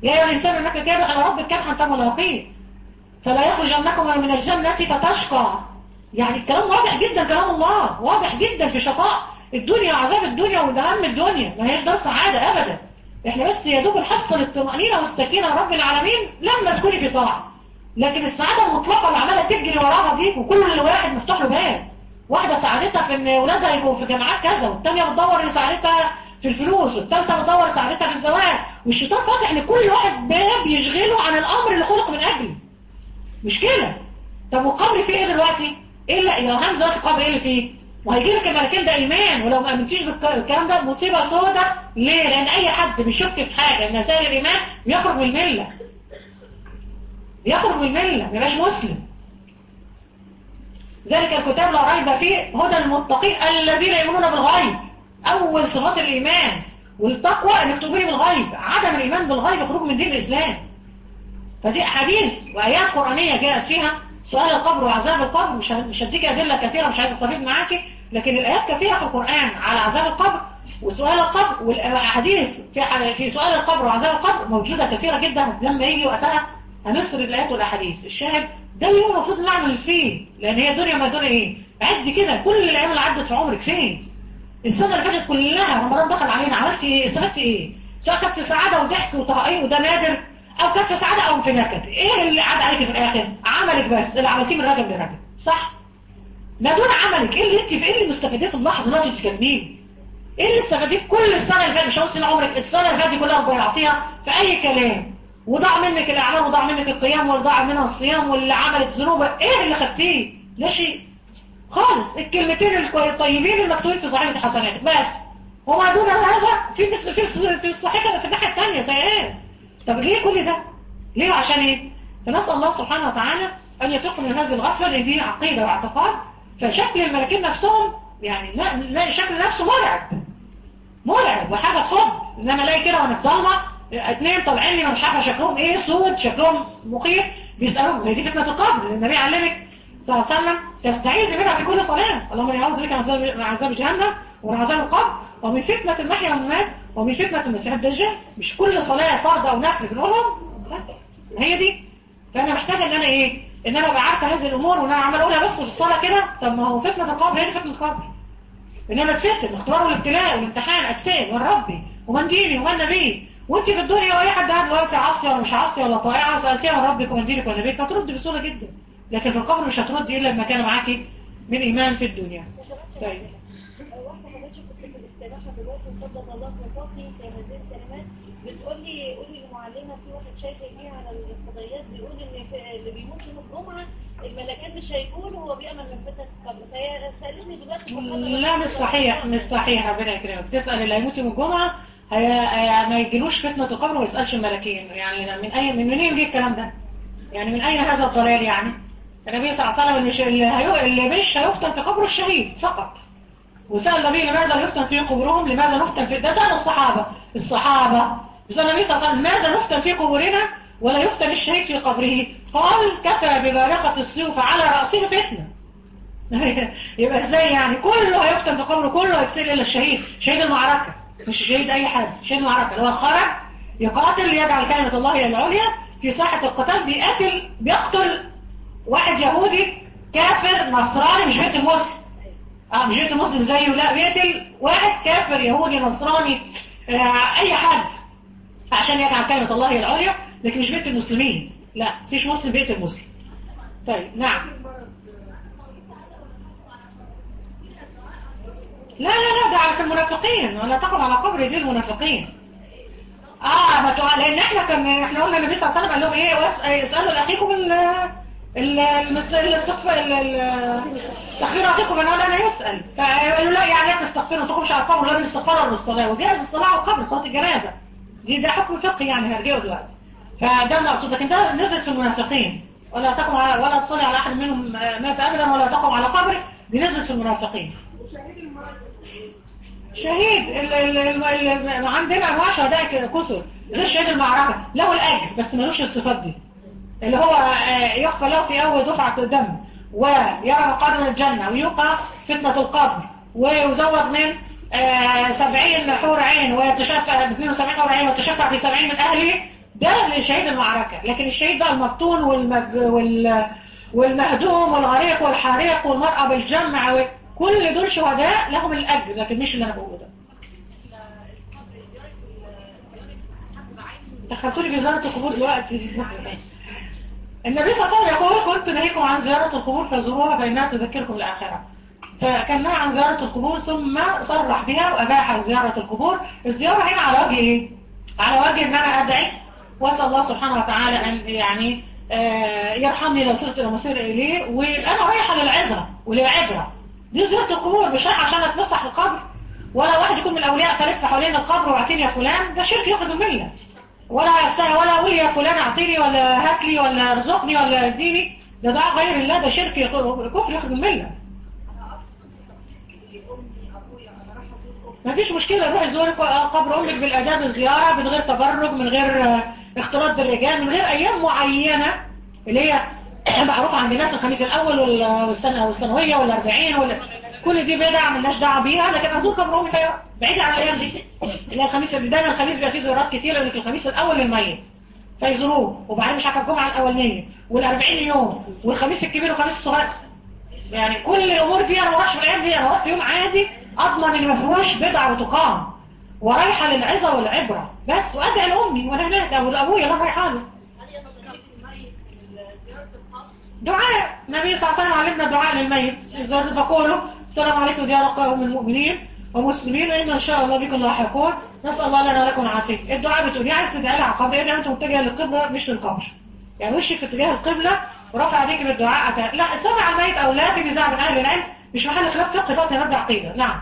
يا ايها الانسان انك كادح على ربك كدحا فملاقيه فلا يخرجنكم من الجنه فتشقى يعني الكلام واضح جدا كلام الله واضح جدا في شقاء الدنيا وعذاب الدنيا وهم الدنيا ما هيش دار سعاده ابدا احنا بس يا دوب نحصل الطمأنينة والسكينة رب العالمين لما تكوني في طاعة لكن السعادة المطلقة اللي عمالة تجري وراها دي وكل واحد مفتوح له باب واحدة سعادتها في ان ولادها يبقوا في جامعات كذا والتانية بتدور سعادتها في الفلوس والتالتة بتدور سعادتها في الزواج والشيطان فاتح لكل واحد باب يشغله عن الامر اللي خلق من اجله مش كده طب والقبر فيه ايه دلوقتي ايه اللي لو همزه دلوقتي القبر ايه اللي فيه وهيجي لك الملكين ده ايمان ولو ما امنتيش بالكلام ده مصيبه سودة ليه لان اي حد بيشك في حاجه من مسائل الايمان بيخرج من المله بيخرج من المله ما يبقاش مسلم ذلك الكتاب لا ريب فيه هدى المتقين الذين يؤمنون بالغيب اول صفات الايمان والتقوى انك تؤمني بالغيب عدم الايمان بالغيب يخرج من دين الاسلام فدي احاديث وايات قرانيه جاءت فيها سؤال القبر وعذاب القبر مش مش هديك ادله كثيره مش عايز استفيد معاكي لكن الايات كثيره في القران على عذاب القبر وسؤال القبر والاحاديث في في سؤال القبر وعذاب القبر موجوده كثيره جدا لما يجي وقتها هنسرد الايات والاحاديث الشاهد ده اليوم المفروض نعمل فيه لان هي دنيا ما دنيا ايه عد كده كل الايام اللي عدت في عمرك فين السنه اللي فاتت كلها رمضان دخل علينا عملت ايه استفدت ايه سواء كانت في سعاده وضحك وطهقين وده نادر او كانت في سعاده او في نكد ايه اللي عاد عليك في الاخر عملك بس اللي عملتيه من رجب لرجب صح ما دون عملك ايه اللي انت في ايه اللي مستفيديه في اللحظه اللي انت بتتكلميه ايه اللي استفاديه في كل السنه اللي فاتت مش هقول سنه عمرك السنه اللي فاتت كلها ضيعتيها في اي كلام وضاع منك الاعمال وضاع منك القيام وضاع منها الصيام واللي عملت ذنوب ايه اللي خدتيه لا شيء خالص الكلمتين الطيبين المكتوبين في صحيفه حسناتك بس وما دون هذا في في في الصحيفه في الناحيه الثانيه سيئات طب ليه كل ده ليه عشان ايه فنسال الله سبحانه وتعالى ان يفقنا من هذه الغفله لان دي عقيده واعتقاد فشكل الملكين نفسهم يعني لا, لا شكل نفسه مرعب مرعب وحاجه تخض انما الاقي كده وانا في ضلمه اثنين طالعين لي مش عارفه شكلهم ايه سود شكلهم مخيف بيسالوه هي دي فتنه القبر النبي علمك صلى الله عليه وسلم تستعيذ منها في كل صلاه اللهم اني اعوذ بك من عذاب جهنم ومن عذاب القبر ومن فتنه المحيا والممات ومن فتنه المسيح الدجال مش كل صلاه فرض او نفل بنقولهم هي دي فانا محتاجه ان انا ايه ان انا ابقى عارفه هذه الامور وان انا عمال اقولها بس في الصلاه كده طب ما هو فتنه القبر هي دي فتنه القبر ان انا اتفتن الاختبار والابتلاء والامتحان اتسال من ربي ومن ديني ومن نبي وانت في الدنيا واي حد قاعد دلوقتي عاصيه ولا مش عاصيه ولا طائعه سالتيها من ربك ومن دينك ومن نبيك هترد بسهوله جدا لكن في القبر مش هترد الا لما كان معاكي من ايمان في الدنيا طيب واحدة حضرتك كنت في الاستراحة دلوقتي وصدق الله وفاقي في هذه الكلمات بتقول لي قولي للمعلمة في واحد شايف يجي على الفضائيات بيقول ان في اللي بيموت يوم الجمعة الملكات مش هيكون وهو بيأمن من فتنة القبر فهي سألتني دلوقتي لا مش صحيح مش صحيح ربنا يكرمك تسأل اللي هيموت يوم الجمعة هي ما يجيلوش فتنة القبر وما يسألش الملكين يعني من أي من منين جه الكلام ده يعني من أين هذا الضلال يعني النبي صلى الله عليه وسلم مش اللي, هي... اللي مش هيفتن في قبر الشهيد فقط وسأل النبي لماذا يفتن في قبورهم لماذا نفتن في ده سأل الصحابة الصحابة يسأل النبي صلى الله عليه وسلم ماذا نفتن في قبورنا ولا يفتن الشهيد في قبره قال كفى ببارقة السيوف على رأسه فتنة يبقى ازاي يعني كله هيفتن في قبره كله هيتسير إلا الشهيد شهيد المعركة مش شهيد أي حد شهيد المعركة اللي هو خرج يقاتل ليجعل كلمة الله هي العليا في ساحة القتال بيقاتل بيقتل واحد يهودي كافر نصراني مش بيقتل مسلم اه مش بيقتل مسلم زيه لا بيقتل واحد كافر يهودي نصراني آه اي حد عشان يجعل كلمة الله هي العليا لكن مش بيقتل المسلمين لا مفيش مسلم بيقتل مسلم طيب نعم لا لا لا ده على المنافقين ولا تقم على قبر دي المنافقين اه ما تقع لان احنا كان احنا قلنا النبي صلى الله عليه وسلم قال لهم ايه اسالوا لاخيكم الاستغفار استغفروا اخيكم ان انا يسال فقالوا لا يعني لا تستغفروا تقومش على القبر لا بالاستغفار ولا بالصلاه وجاز الصلاه على القبر صلاه الجنازه دي ده حكم فقهي يعني هرجعه دلوقتي فده المقصود لكن ده نزل في المنافقين ولا تقم على ولا تصلي على احد منهم مات ابدا ولا تقم على قبره دي نزلت في المنافقين شهيد ال ال ال ال عندنا انواع شهداء كسر غير شهيد المعركه له الاجر بس ملوش الصفات دي اللي هو يخفى له في اول دفعه دم ويرى مقادم الجنه ويوقع فتنه القبر ويزود من سبعين حور عين ويتشفع 72 حور عين ويتشفع في 70 من اهله ده لشهيد المعركة لكن الشهيد بقى المبطون والمج... وال... والمهدوم والغريق والحريق والمرأة بالجمع كل دول شهداء لهم الأجر لكن مش اللي أنا بقوله ده دخلتولي في زيارة القبور دلوقتي النبي صلى الله عليه وسلم يقول كنت نهيكم عن زيارة القبور فزوروها فإنها تذكركم الآخرة فكان نهى عن زيارة القبور ثم صرح بها وأباح زيارة القبور الزيارة هنا على وجه إيه؟ على وجه إن أنا أدعي وأسأل الله سبحانه وتعالى أن يعني آه يرحمني لو صرت المصير إليه وأنا رايحة للعظة وللعبرة دي زيارة القبور مش رايحة عشان أتمسح القبر ولا واحد يكون من الأولياء فلف حوالين القبر واعطيني يا فلان ده شرك يخرج الملة ولا استنى ولا اقول يا فلان اعطيني ولا هات لي ولا ارزقني ولا اديني ده دعاء غير الله ده شرك كفر يخرج المله ما فيش مشكلة روح زور قبر امك بالاداب الزيارة من غير تبرج من غير اختلاط بالرجال من غير ايام معينة اللي هي معروفة عند الناس الخميس الاول والسنة والسنوية والاربعين ولا كل دي بدع ملناش دعوه بيها لكن ازور قبر امي في بعيد عن الايام دي اللي الخميس اللي دايما الخميس بيبقى فيه زيارات كتير لان الخميس الاول للميت فيزوروه وبعدين مش عارفه الجمعه الاولانيه وال40 يوم والخميس الكبير والخميس الصغير يعني كل الامور دي انا ما راحش في الايام دي انا رحت يوم عادي اضمن ان ما فيهوش بدع وتقام ورايحه للعظه والعبره بس وادعي لامي وانا هناك او لابويا انا رايحه له دعاء النبي صلى الله عليه وسلم علمنا دعاء للميت إذا بقوله السلام عليكم ديار قوم المؤمنين ومسلمين وإن إن شاء الله بكم لاحقون نسأل الله لنا ولكم العافية الدعاء بتقول عايز تدعي لها قبل إيه أنت متجه للقبلة مش للقبر يعني وشك في اتجاه القبلة ورفع عليك بالدعاء أتى. لا سمع الميت أو لا في نزاع من أهل العلم مش محل خلاف فقه فقه نرجع عقيدة نعم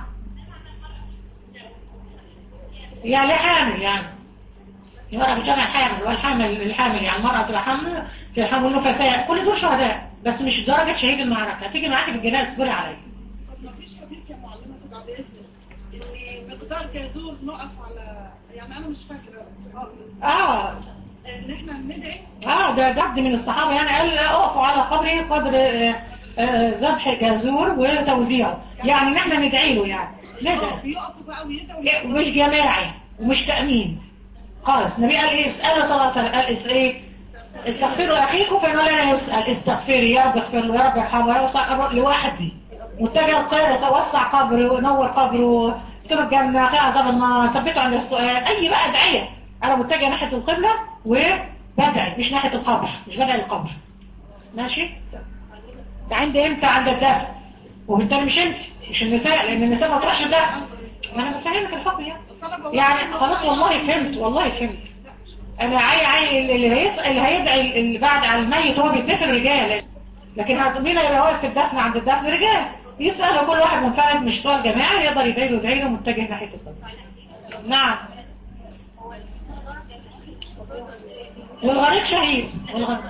يعني حامل يعني المرأة بتجمع الحامل والحامل الحامل يعني المرأة تبقى حامل في الحمل والنفساء كل دول شهداء بس مش درجة شهيد المعركة هتيجي معاكي في الجنازة اصبري عليا ما فيش حديث يا معلمة تبع بإذن إن مقدار كازور نقف على يعني أنا مش فاكرة اه اه إن إحنا ندعي اه ده ده حد من الصحابة يعني قال اقفوا على قبره قدر آه، آه، ذبح جازور وتوزيعه يعني ان احنا ندعي له يعني آه، ندعي بيقفوا بقى ويدعوا إيه، ومش جماعي ومش تأمين خالص النبي قال ايه اسأله صلى الله عليه وسلم قال اس ايه استغفروا اخيكم فانه لا يسأل استغفري يا رب اغفر له يا رب ارحمه يا وسع قبره لوحدي متجه القيادة توسع قبره نور قبره اسكنوا الجنة قيا عذاب النار ثبتوا عند السؤال اي بقى ادعية انا متجه ناحية القبلة وبدعي مش ناحية القبر مش بدعي القبر ماشي ده عندي امتى عند الدفن وبالتالي مش انت مش النساء لان النساء ما تروحش الدفن ما انا بفهمك الحكم يعني يعني خلاص والله فهمت والله فهمت انا عاي عاي اللي هيسأل اللي هيدعي اللي بعد على الميت هو بيتدفن رجال لكن مين اللي واقف في الدفن عند الدفن رجال يسأل كل واحد منفرد مش سؤال جماعي يقدر يدعي له يدعي له متجه ناحية القبر نعم والغريق شهيد والغريق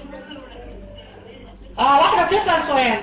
اه واحدة بتسأل سؤال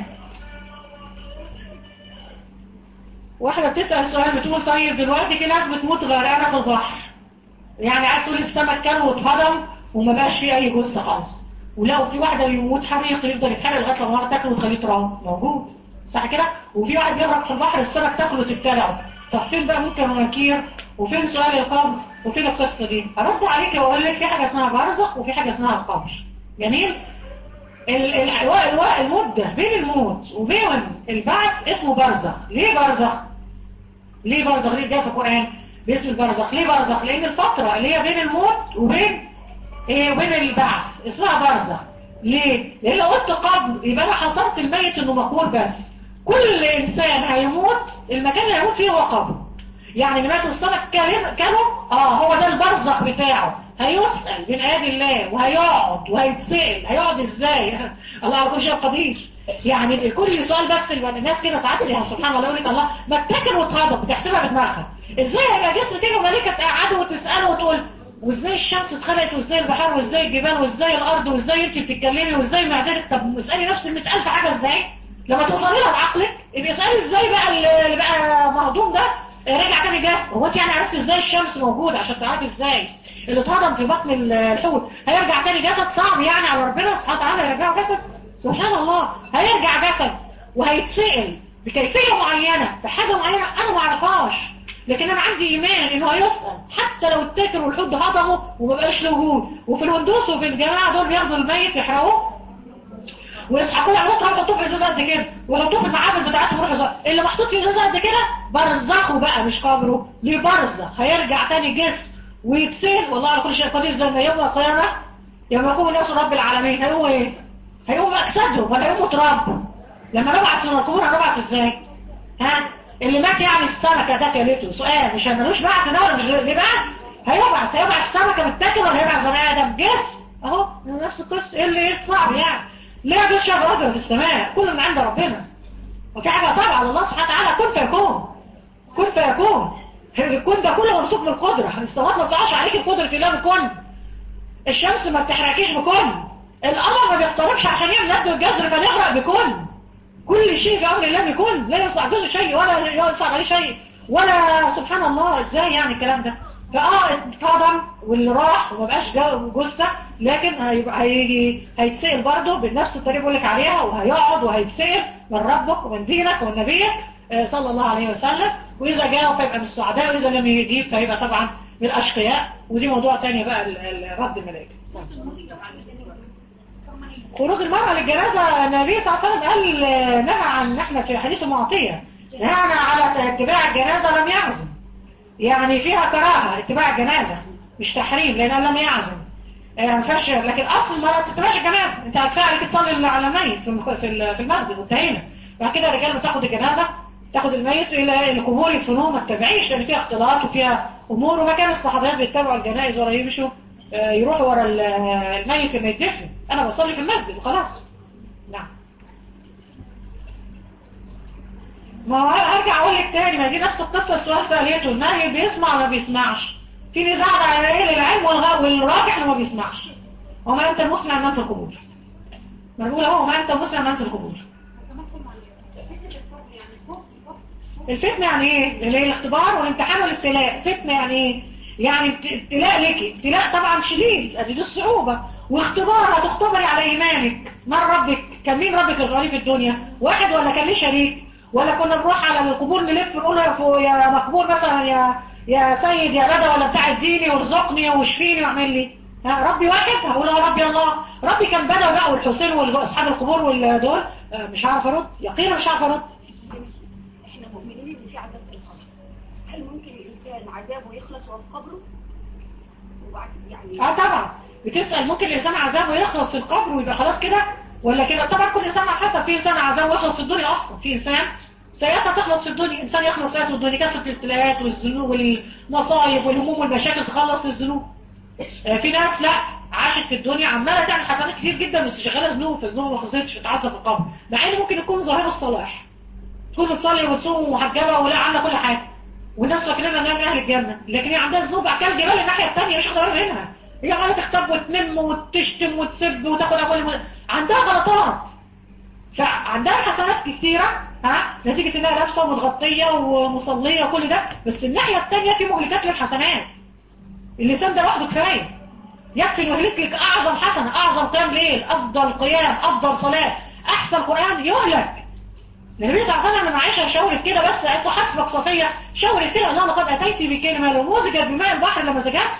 واحدة بتسأل سؤال بتقول طيب دلوقتي في ناس بتموت غرقانة في البحر يعني عايز تقول السمك كان واتهضم وما بقاش فيه اي جثة خالص ولو في واحدة بيموت حريق يفضل يتحرق لغاية لما تاكله وتخليه تراب موجود صح كده وفي واحد بيغرق في البحر السمك تاكله تبتلعه طب فين بقى ممكن ونكير وفين سؤال القبر وفين القصة دي ارد عليك واقول لك في حاجة اسمها برزخ وفي حاجة اسمها القبر جميل ال- ال- الو- الو- المدة بين الموت وبين البعث اسمه برزخ ليه برزخ ليه برزخ ليه جاء في القرآن باسم البرزخ ليه برزخ لان الفترة اللي هي بين الموت وبين ايه وبين البعث اسمها برزخ ليه لان لو قلت قبر يبقى انا حصرت الميت انه مقبور بس كل انسان هيموت المكان اللي هيموت فيه هو قبر يعني اللي ماتوا السمك كان- كانوا اه هو ده البرزخ بتاعه هيسأل بين ايادي الله وهيقعد وهيتسأل هيقعد ازاي الله على كل شيء قدير يعني كل سؤال بس اللي الناس كده ساعات اللي سبحان الله يقول لك الله ما اتاكل واتهضم بتحسبها بدماغها ازاي هيبقى جسم كده وملكه تقعده وتساله وتقول وازاي الشمس اتخلقت وازاي البحار وازاي الجبال وازاي الارض وازاي انت بتتكلمي وازاي معدتك طب اسالي نفس ال 100000 حاجه ازاي لما توصلي لها بعقلك يبقى اسالي ازاي بقى اللي بقى مهضوم ده رجع تاني جسم هو انت يعني عرفت ازاي الشمس موجوده عشان تعرفي ازاي اللي اتهضم في بطن الحوت هيرجع تاني جسد صعب يعني على ربنا سبحانه وتعالى يرجعه جسد سبحان الله هيرجع جسد وهيتسأل بكيفية معينة في حاجة معينة أنا ما اعرفهاش لكن انا عندي ايمان انه هيسال حتى لو اتاكل والحوت هضمه وما بقاش له وجود وفي الهندوس وفي الجماعه دول بياخدوا الميت يحرقوه ويسحبوه يعملوه تراب يحطوه في ازازه قد كده ويحطوه في المعابد بتاعتهم يروحوا يزار. اللي محطوط في ازازه قد كده برزخه بقى مش قبره ليه برزخ هيرجع تاني جسم ويتسال والله على كل شيء قدير زي ما يوم القيامه يوم يقوم الناس رب العالمين هيقوموا ايه؟ هيقوموا اجسادهم ولا هيقوموا تراب لما نبعث من القبور هنبعث ازاي؟ ها؟ اللي مات يعني في السمكه ده كلته سؤال مش ملوش بعث ده ولا مش ليه بعث؟ هيبعث هيبعث السمكه متاكل ولا هيبعث بني ادم جسم اهو نفس القصه ايه اللي ايه الصعب يعني؟ ليه دول شاب رجل في السماء كله من عند ربنا وفي حاجه صعبه على الله سبحانه وتعالى كن فيكون كن فيكون الكون ده كله ممسوك بالقدره السماوات ما بتقعش عليك بقدره الله بكون الشمس ما بتحرقكيش بكون القمر ما بيقتربش عشان يعمل يد الجزر فليغرق بكون كل شيء في امر الله بيكون لا يصعدوش شيء ولا يصعد عليه شيء ولا سبحان الله ازاي يعني الكلام ده فاه اتفضل واللي راح وما بقاش جثه لكن هيبقى هيجي هيتسال برضه بنفس الطريقه بقول لك عليها وهيقعد وهيتسال من ربك ومن دينك ومن نبيك آه، صلى الله عليه وسلم واذا جاء فيبقى من السعداء واذا لم يجيب فيبقى طبعا من الاشقياء ودي موضوع تاني بقى ال- ال- رد الملائكه خروج المرأة للجنازة النبي صلى الله عليه وسلم قال آه، نهى عن احنا في حديث المعطية نهى على اتباع الجنازة لم يعزم يعني فيها كراهة اتباع الجنازة مش تحريم لأنه لم يعزم آه، ما ينفعش لكن أصل المرأة ما تتبعش الجنازة أنت كفاية عليك تصلي على الميت في المخ- في ال- في المسجد وانتهينا بعد كده الرجال بتاخد الجنازة تاخد الميت إلى القبور يدفنوه ما تتبعيش لأن فيها اختلاط وفيها أمور وما كان الصحابيات بيتبعوا الجنائز ولا يمشوا آه، يروحوا ورا ال- الميت لما يدفن أنا بصلي في المسجد وخلاص نعم ما هو هرجع اقول لك تاني ما دي نفس القصه السؤال سالته النهي بيسمع ولا بيسمعش في نزاع على ايه العلم والغ- والراجح انه ما بيسمعش وما انت المسمع من في القبور ما بقول اهو وما انت المسمع من في القبور الفتنه يعني ايه اللي هي الاختبار والامتحان والابتلاء فتنه يعني ايه يعني ابت- ابتلاء لك ابتلاء طبعا شديد ادي دي الصعوبه واختبار هتختبري على ايمانك من ربك كان مين ربك الغني في الدنيا واحد ولا كان ليه شريك ولا كنا نروح على القبور نلف نقول له يا فو- يا مقبور مثلا يا يا سيد يا بدى ولا بتاع اديني وارزقني واشفيني واعمل لي ها ربي واحد هقول له ربي الله ربي كان بدى بقى والحسين واصحاب القبور والدول آه، مش عارف ارد يقينا مش عارف ارد احنا مؤمنين ان في عذاب في القبر هل ممكن الانسان عذابه يخلص وهو في قبره وبعد يعني اه طبعا بتسأل ممكن الإنسان عذابه يخلص في القبر ويبقى خلاص كده ولا كده طبعا كل إنسان على حسب في إنسان عذابه يخلص في الدنيا أصلا في إنسان سيئاتها تخلص في الدنيا إنسان يخلص سيئاته في الدنيا كسرة الابتلاءات والذنوب والمصايب والهموم والمشاكل تخلص الذنوب آه، في ناس لا عاشت في الدنيا عمالة تعمل حسنات كتير جدا بس شغالة ذنوب فذنوب ما خلصتش بتعذب في القبر مع إن ممكن يكون ظاهره الصلاح تكون بتصلي وتصوم ومحجبة ولا عاملة كل حاجة والناس فاكرين انها من اهل الجنه لكن هي عندها ذنوب اكل جبال الناحيه الثانيه مش واخده بالها منها هي عماله تختب وتنم وتشتم وتسب وتاخد اموال الم- عندها غلطات فعندها حسنات كتيره ها نتيجه انها لابسه ومتغطيه ومصليه وكل ده بس الناحيه الثانيه في مهلكات للحسنات اللسان ده لوحده كفايه يكفي انه يهلك لك اعظم حسنه اعظم قيام ليل افضل قيام افضل صلاه احسن قران يهلك النبي صلى الله عليه وسلم لما عائشة شاورت كده بس قالت له حسبك صفية شاورت كده الله لقد أتيت بكلمة لو مزجت بماء البحر لما زجت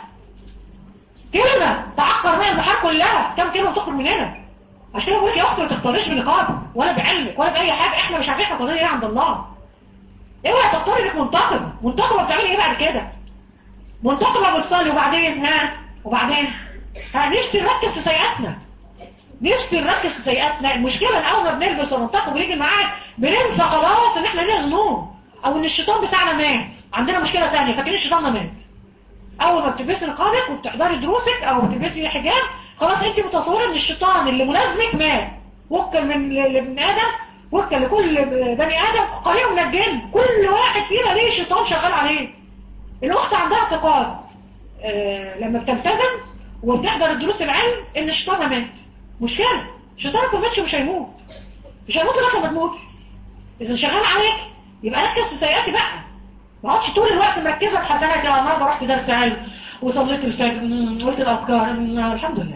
كلمة تعقر ماء البحر كلها كم كلمة بتخرج من هنا عشان كده بقول لك يا أختي ما تختاريش بنقابك ولا بعلمك ولا بأي حاجة احنا مش عارفين احنا قضية ايه عند الله اوعي تختاري انك منتقم منتقمة بتعملي ايه بعد كده منتقمة بتصلي وبعدين ها وبعدين ها نفسي نركز في سيئاتنا نفسي نركز في سيئاتنا المشكلة ان اول ما بنلبس وننتقم ونيجي معاك بننسى خلاص ان احنا لينا ذنوب او ان الشيطان بتاعنا مات عندنا مشكلة تانية فاكرين الشيطان ده مات اول ما بتلبسي نقابك وبتحضري دروسك او بتلبسي حجاب خلاص انت متصوره ان الشيطان اللي ملازمك مات وكل من لابن ادم وكل لكل بني ادم قليل من الجن كل واحد فينا ليه شيطان شغال عليه الاخت عندها اعتقاد آه لما بتلتزم وبتحضر الدروس العلم ان الشيطان مات مشكله الشيطان ما ماتش مش هيموت مش هيموت لغايه لما تموتي اذا شغال عليك يبقى ركز في سيئاتي بقى ما اقعدش طول الوقت مركزه في حسناتي اه النهارده رحت درس علم وصليت الفجر مم، قلت الاذكار مم، الحمد لله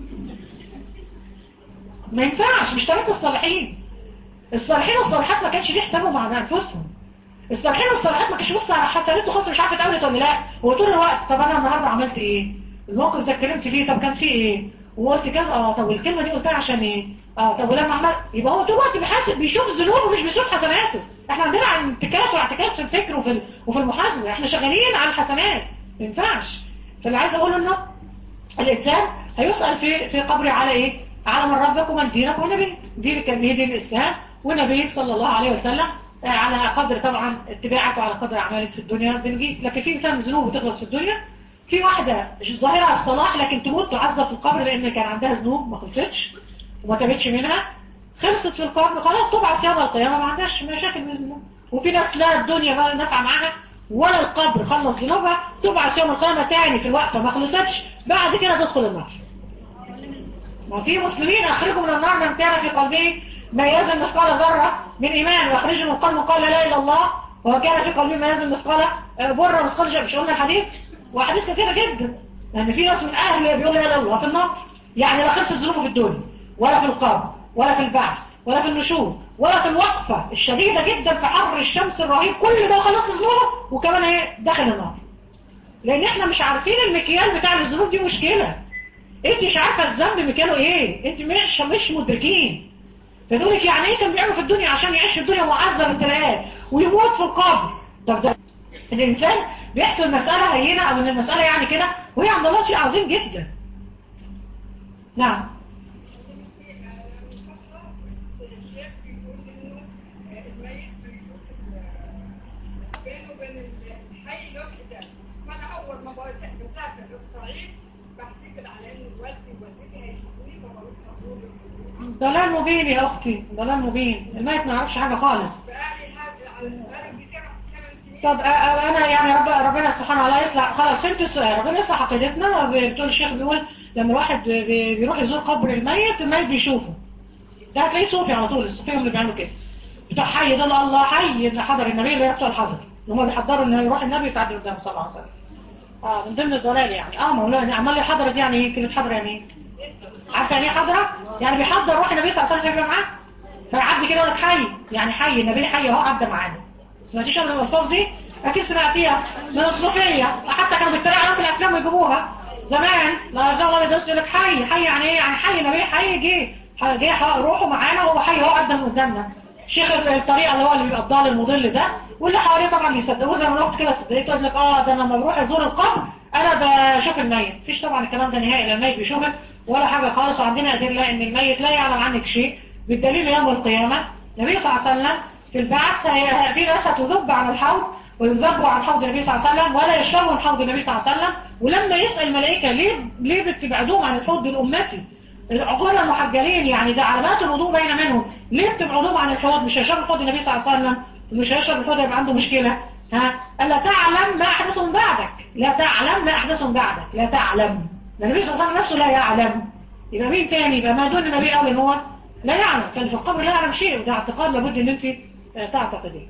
ما ينفعش مش طريقه الصالحين الصالحين والصالحات ما كانش ليه حسابهم مع انفسهم الصالحين والصالحات ما كانش بص على حسناته خاصه مش عارفه اتقابلت ولا لا هو طول الوقت طب انا النهارده عملت ايه الموقف ده اتكلمت فيه طب كان فيه ايه وقلت كذا اه طب والكلمه دي قلتها عشان ايه اه طب ولما عمل يبقى هو طول الوقت بيحاسب بيشوف ذنوبه مش بيشوف حسناته احنا عندنا عن انتكاس واعتكاس في الفكر وفي ال- وفي المحاسبه احنا شغالين على الحسنات ما ينفعش فاللي عايز اقوله انه الإنسان هيسأل في في قبره على إيه؟ على من ربك ومن دينك ونبيك دينك كان هي دين الإسلام ونبيك صلى الله عليه وسلم آه، على قدر طبعا اتباعك وعلى قدر أعمالك في الدنيا بنجيب لكن في إنسان ذنوبه تخلص في الدنيا في واحدة ظاهرة الصلاح لكن تموت تعذب في القبر لأن كان عندها ذنوب ما خلصتش وما تابتش منها خلصت في القبر خلاص تبعث يوم القيامة ما عندهاش مشاكل بإذن الله وفي ناس لا الدنيا ما نافعه معاها ولا القبر خلص ذنوبها تبعث يوم القيامة تاني في الوقفة ما خلصتش بعد كده تدخل النار ما في مسلمين أخرجوا من النار من كان في قلبه ما يزن مثقال ذرة من إيمان وأخرجوا من قلبه قال لا إله إلا الله وكان في قلبه ما يزن مثقال آه، برة مثقال جبل مش قلنا الحديث وأحاديث كثيرة جدا لأن في ناس من أهل بيقول لا إله إلا الله في النار يعني لا خلصت ذنوبه في الدنيا ولا في القبر ولا في البعث ولا في النشور ولا في الوقفة الشديدة جدا في حر الشمس الرهيب كل ده خلص ذنوبه وكمان ايه دخل النار لان احنا مش عارفين المكيال بتاع الذنوب دي مشكلة انت مش عارفة الذنب مكياله ايه انت مش مش مدركين فدولك يعني ايه كان بيعمل في الدنيا عشان يعيش في الدنيا معذب ابتلاءات ويموت في القبر طب ده الانسان بيحسب مسألة هينة او ان المسألة يعني كده وهي عند الله شيء عظيم جدا نعم بينه وبين الحي له حجاب فانا اول ما بسافر الصعيد بحتفل على انه والدي ووالدتي هيشوفوني فبروح اقول ضلال مبين يا اختي ضلال مبين الميت ما يعرفش حاجة خالص بقالي هذا على بقالي بسبع ثمان سنين طب أ- أ- انا يعني رب ربنا سبحانه وتعالى يصلح خلاص فهمت السؤال ربنا يصلح عقيدتنا بتقول الشيخ بيقول لما الواحد بي- بيروح يزور قبر الميت الميت بيشوفه ده هتلاقيه صوفي على طول الصوفية اللي بيعملوا كده بتوع حي دول الله حي ان حضر النبي اللي هي بتوع الحضر اللي هم بيحضروا ان يروح النبي يتعدي قدامه صلى الله عليه وسلم اه من ضمن الضلال يعني اه مولانا عمال لي حضرة دي يعني ايه كلمة حضرة يعني ايه عارفه يعني ايه حضرة يعني بيحضر روح النبي صلى الله عليه وسلم يبقى معاه فيعدي كده يقول لك حي يعني حي النبي حي اهو عدى معانا سمعتيش من الالفاظ دي اكيد سمعتيها من الصوفيه حتى كانوا بيتريقوا عليها في الافلام ويجيبوها زمان لا يرجعوا ولا يدرسوا يقول لك حي حي يعني ايه يعني حي النبي حي جه جه ح- روحه معانا وهو حي اهو قدم قدامنا شيخ الطريقه اللي هو اللي بيبقى الضال المضل ده واللي حواليه طبعا بيصدقوه زي ما الاخت كده صدقت تقول لك اه ده انا لما بروح ازور القبر انا بشوف الميت مفيش طبعا الكلام ده نهائي لا الميت بيشوفك ولا حاجه خالص وعندنا ادله ان الميت لا يعلم عنك شيء بالدليل يوم القيامه النبي صلى الله عليه وسلم في البعث هي- في ناس هتذب عن الحوض ويذبوا عن حوض النبي صلى الله عليه وسلم ولا يشربوا من حوض النبي صلى الله عليه وسلم ولما يسأل الملائكة ليه ليه بتبعدوهم عن الحوض من أمتي العقول المحجلين يعني ده علامات الوضوء باينه منهم ليه بتبعدوهم عن الحوض مش هيشرب حوض النبي صلى الله عليه وسلم مش هيشرب الحوض يبقى عنده مشكلة ها ألا تعلم ما أحدثهم بعدك لا تعلم ما أحدثهم بعدك لا تعلم ده النبي صلى الله عليه وسلم نفسه لا يعلم يبقى مين تاني يبقى ما دون النبي قال ان هو لا يعلم فاللي في القبر لا يعلم شيء وده اعتقاد لابد ان انت آه، تعتقديه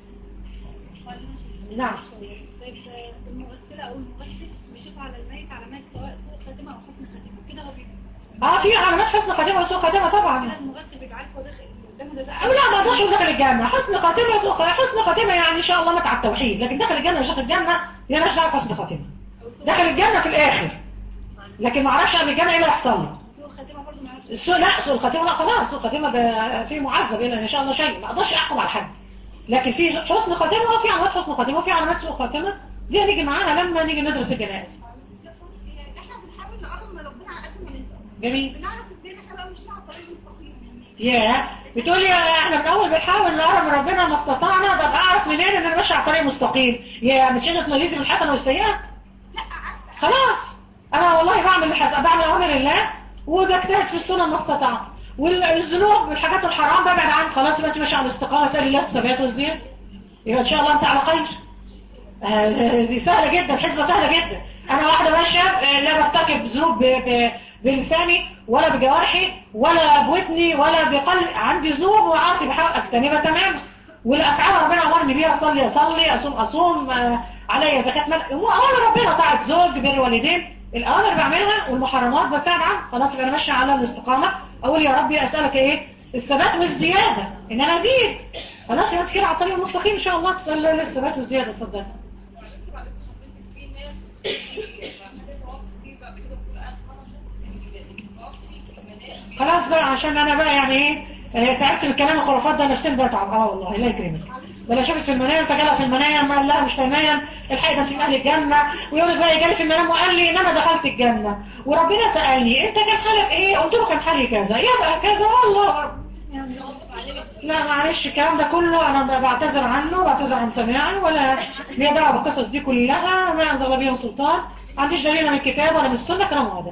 نعم طيب الممثلة أو الممثل بيشوف على الميت علامات سواء سوء خاتمة أو حسن خاتمة كده هو بي- اه في علامات حسن خاتمه وسوء خاتمه طبعا كده الممثل بيبقى عارف هو داخل قدامه ده ده أو لا ما اقدرش اقول داخل الجنه حسن خاتمه وسوء خاتمه حسن خاتمه يعني ان شاء الله مات على التوحيد لكن داخل الجنه مش داخل الجنه دي مالهاش دعوه بحسن خاتمه داخل الجنه في الاخر لكن ما اعرفش قبل الجنه ايه اللي هيحصل له سوء خاتمة برضه ما يعرفش السوء لا سوء الخاتمه لا خلاص سوء الخاتمه ده في معذب الا ان شاء الله شيء ما اقدرش احكم على حد لكن في حسن خاتمه وفي علامات حسن خاتمه وفي علامات سوء خاتمه دي هنيجي معانا لما نيجي ندرس الجنائز احنا بنحاول نقرب من ربنا على قد ما نقدر جميل بنعرف ازاي ان احنا بقى مش على الطريق المستقيم يعني يا بتقول يا احنا من اول بنحاول نقرب من ربنا ما استطعنا ده ابقى اعرف منين ان انا ماشي على طريق مستقيم يا متشدة تميزي بالحسنه والسيئه لا عارفه خلاص انا والله بعمل الحسن بعمل اوامر الله وبجتهد في السنه ما استطعت والذنوب والحاجات الحرام ببعد عنها خلاص يبقى انت ماشي على الاستقامه سال الله الثبات والزياده يبقى ان شاء الله انت على خير آه، دي سهله جدا حسبه سهله جدا انا واحده ماشيه آه، لا برتكب ذنوب ب- ب- بلساني ولا بجوارحي ولا بودني ولا بقلبي عندي ذنوب وعاصي بحاول اجتنبها تماما والافعال ربنا امرني بيها اصلي اصلي اصوم اصوم آه، عليا زكاه مال هو امر ربنا طاعه زوج بر والدين الاوامر بعملها والمحرمات ببتعد عنها خلاص يبقى انا ماشيه على الاستقامه اقول يا ربي اسالك ايه الثبات والزياده ان انا ازيد خلاص يبقى انت كده على الطريق المستقيم ان شاء الله تسال الله للثبات والزياده اتفضل خلاص بقى عشان انا بقى يعني ايه آه، تعبت من الكلام الخرافات ده نفسيا بتعب اه والله الله يكرمك بلا شافت في المنام فجالها في المنام قال لا مش تمام الحقيقه انت من اهل الجنه ويقول لك بقى جالي في المنام وقال لي ان انا دخلت الجنه وربنا سالني انت كان حالك ايه قلت له كان حالي كذا يبقى كذا والله يعني لا معلش الكلام ده كله انا بعتذر عنه بعتذر عن سماعي ولا ليا دعوه بالقصص دي كلها ما انزل الله بيهم سلطان ما عنديش دليل من الكتاب ولا من السنه كلام واضح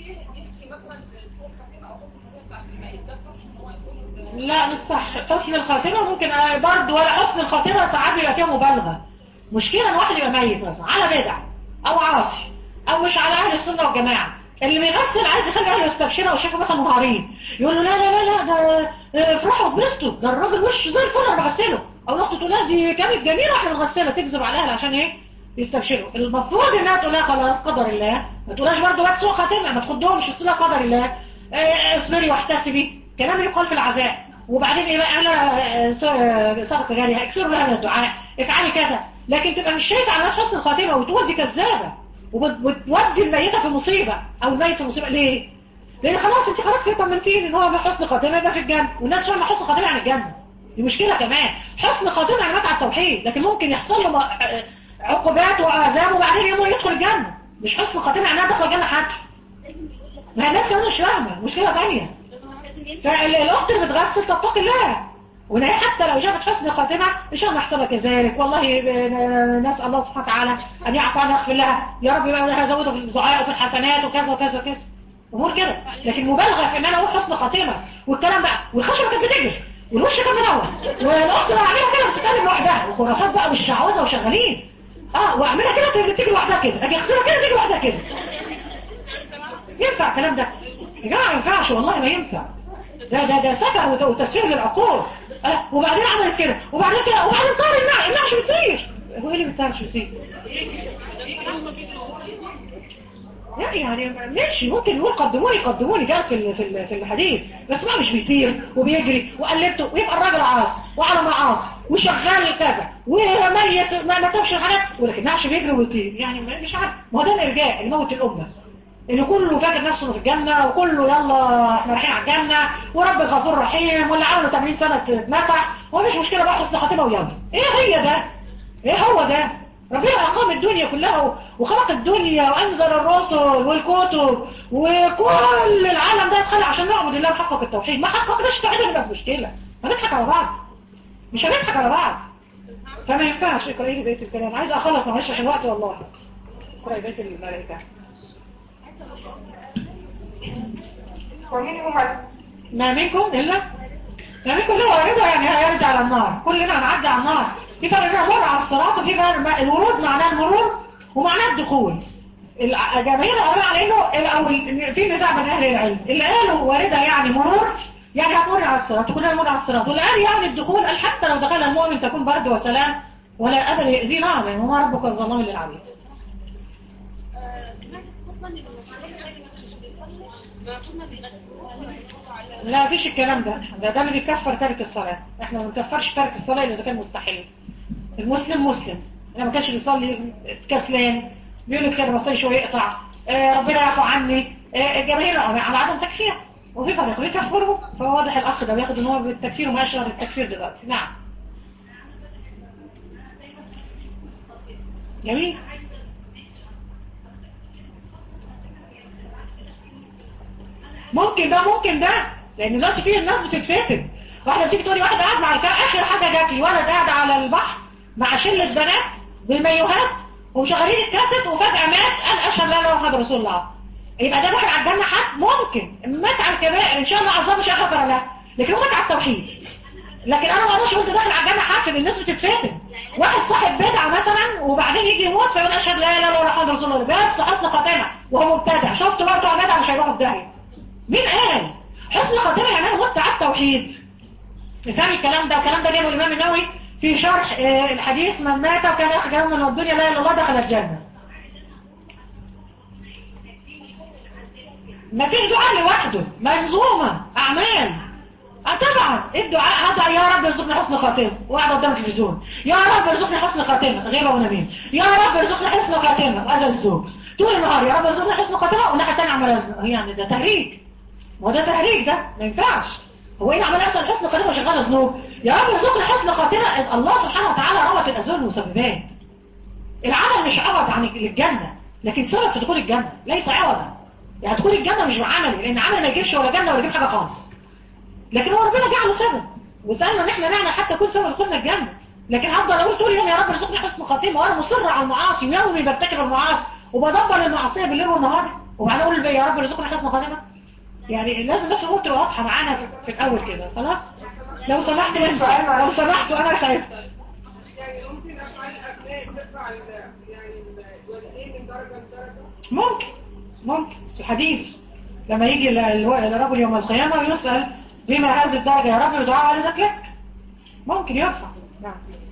لا مش صح حسن الخاتمة ممكن آه، برضه ولا حسن الخاتمة ساعات بيبقى فيها مبالغة مشكلة ان واحد يبقى ميت مثلا على بدع او عاصي او مش على اهل السنة والجماعة اللي بيغسل عايز يخلي اهله يستبشروا ويشوفوا مثلا منهارين يقول له لا لا لا لا ده آه، افرحوا واتبسطوا ده الراجل وشه زي الفل انا بغسله او الاخت تقول لها دي كانت جميلة احنا بنغسلها تكذب على اهلها عشان ايه يستبشروا المفروض انها تقول لها خلاص قدر الله ما تقولهاش برضه بقى سوء خاتمة ما تخدهمش تقول لها قدر الله آه، اصبري واحتسبي كلام يقال في العزاء وبعدين ايه بقى انا صدقه جاريه اكسروا لها من الدعاء افعلي كذا لكن تبقى مش شايفه علامات حسن الخاتمه وتقول دي كذابه وبتودي الميته في مصيبه او الميت في مصيبه ليه؟ لان خلاص انت خرجتي طمنتيني ان هو بحسن خاتمه يبقى في الجنه والناس فاهمه حسن خاتمه عن الجنه دي مشكله كمان حسن خاتمه علامات على التوحيد لكن ممكن يحصل له م- عقوبات وعذاب وبعدين يوم يدخل الجنه مش حسن خاتمه معناها دخل الجنه حتى ما هي الناس كمان مش فاهمه مشكله ثانيه فالاخت اللي بتغسل تتقي الله وهي حتى لو جابت حسن خاتمة ان شاء الله نحسبها كذلك والله ب- نسأل الله سبحانه وتعالى ان يعفو عنها ويغفر لها يا رب يبقى لها زوده في الدعاء وفي الحسنات وكذا وكذا وكذا امور كده لكن مبالغه في ان انا اقول حسن خاتمه والكلام بقى والخشبه كانت بتجري والوش كان منور والاخت اللي عاملها كده بتتكلم لوحدها وخرافات بقى والشعوذه وشغالين اه واعملها كده تيجي- تيجي لوحدها كده اجي اغسلها كده تيجي لوحدها كده ينفع الكلام ده يا جماعه ما ينفعش والله ما ينفع ده ده ده سكر وت- وتسويق للعقول أه وبعدين عملت كده وبعدين كده وبعدين طار النعش النعش بيطير هو ايه اللي بيطيرش بيطير لا يعني ماشي ممكن يقول قدموني قدموني جاء في ال- في ال- في الحديث بس ما مش بيطير وبيجري وقلبته ويبقى الراجل عاصي وعلى معاصي وشغال كذا وميت ما ما تبش حاجات ولكن النعش بيجري ويطير يعني ما- مش عارف ما هو ده الارجاء اللي موت الامه اللي كله فاكر نفسه إنه في الجنة وكله يلا احنا رايحين على الجنة ورب غفور رحيم واللي عمله 80 سنة اتمسح ومفيش مشكلة بقى حسن خاتمة ويلا ايه هي ده ايه هو ده ربنا اقام الدنيا كلها و- وخلق الدنيا وانزل الرسل والكتب وكل العالم ده اتخلق عشان نعبد الله ونحقق التوحيد ما حققناش التوحيد نبقى في مشكلة هنضحك على بعض مش هنضحك على بعض فما ينفعش اقرأي لي بقية الكلام عايز اخلص معلش عشان وقت والله اقرأي بقية الملائكة ومنهم ال- ما منكم إلا ما منكم إلا واردها يعني هيرد على النار كلنا هنعدي على النار في فرق بين المر على الصراط وفي فرق بين الورود معناه المرور ومعناه الدخول الع- جماهير العلماء على انه الاول في نزاع بين اهل العلم اللي قالوا واردها يعني مرور يعني هتمر على الصراط وكلنا نمر على الصراط واللي قال يعني الدخول قال حتى لو دخل المؤمن تكون برد وسلام ولا أبدا يأذيه نعم يعني وما ربك الظلام للعبيد لا مفيش الكلام ده ده ده اللي بيكفر تارك الصلاة احنا ما بنكفرش تارك الصلاة إلا إذا كان مستحيل المسلم مسلم انا ما كانش بيصلي كسلان بيقول لك كده بصلي شويه يقطع آه ربنا يعفو عني آه الجماهير على عدم تكفير وفي فرق بيكفروا فهو واضح الاخ ده بياخد ان هو بالتكفير وما اشهر التكفير دلوقتي نعم جميل ممكن ده ممكن ده لان دلوقتي في الناس بتتفتن واحده بتيجي تقول لي واحد قاعد مع الكا اخر حاجه جات لي ولد قاعد على البحر مع شله بنات بالمايوهات ومشغلين الكاسيت وفجاه مات قال اشهد لا اله الا الله محمد رسول الله يبقى ده داخل على الجنه حد ممكن مات على الكبائر ان شاء الله عذاب مش هيغفر له لكن هو مات على التوحيد لكن انا ما اقدرش اقول ده داخل على الجنه حد لان الناس بتتفتن واحد صاحب بدعه مثلا وبعدين يجي يموت فيقول اشهد لا اله الا الله محمد رسول الله بس حسن خاتمه وهو مبتدع شفتوا بقى بتوع بدعه مش هيروحوا في داهيه مين قال حسن خاتمه يعني انا مت على التوحيد نفهم الكلام ده والكلام ده جابه الامام النووي في شرح آه، الحديث من مات وكان اخر كلام من الدنيا لا اله الا الله دخل الجنه ما فيش دعاء لوحده منظومه اعمال اه طبعا الدعاء هذا يا رب ارزقني حسن خاتمه وقاعد قدام التلفزيون يا رب ارزقني حسن خاتمه غيبه ونميمه يا رب ارزقني حسن خاتمه واذى الزوج طول النهار يا رب ارزقني حسن خاتمه والناحيه الثانيه عمال ازنق يعني ده تهريج ما هو ده تهريج ده ما ينفعش هو ايه عمال اسال حسن خاتمه وشغال ذنوب يا رب ارزقني حسن خاتمه الله سبحانه وتعالى ربط الاسباب والمسببات العمل مش عوض عن الجنه لكن سبب في دخول الجنه ليس عوضا يعني دخول الجنه مش بعملي لان عمل ما يجيبش ولا جنه ولا يجيب حاجه خالص لكن هو ربنا جعله سبب وسالنا ان احنا نعمل حتى يكون سبب دخولنا الجنه لكن هفضل اقول طول اليوم يا رب ارزقني حسن خاتمه وانا مصر على المعاصي ويومي برتكب المعاصي وبدبر المعصيه بالليل والنهار وبعدين اقول يا رب ارزقني حسن خاتمه يعني لازم بس الامور تبقى واضحه معانا في, في الاول كده خلاص لو سمحتوا انتوا لو سمحتوا انا تعبت يعني ممكن افعال الابناء ترفع ال- يعني الوالدين من درجه لدرجه ممكن ممكن في الحديث لما يجي ال- ال- الرجل يوم القيامة ويسأل بما هذه الدرجة يا رب ودعاء والدك لك ممكن يرفع نعم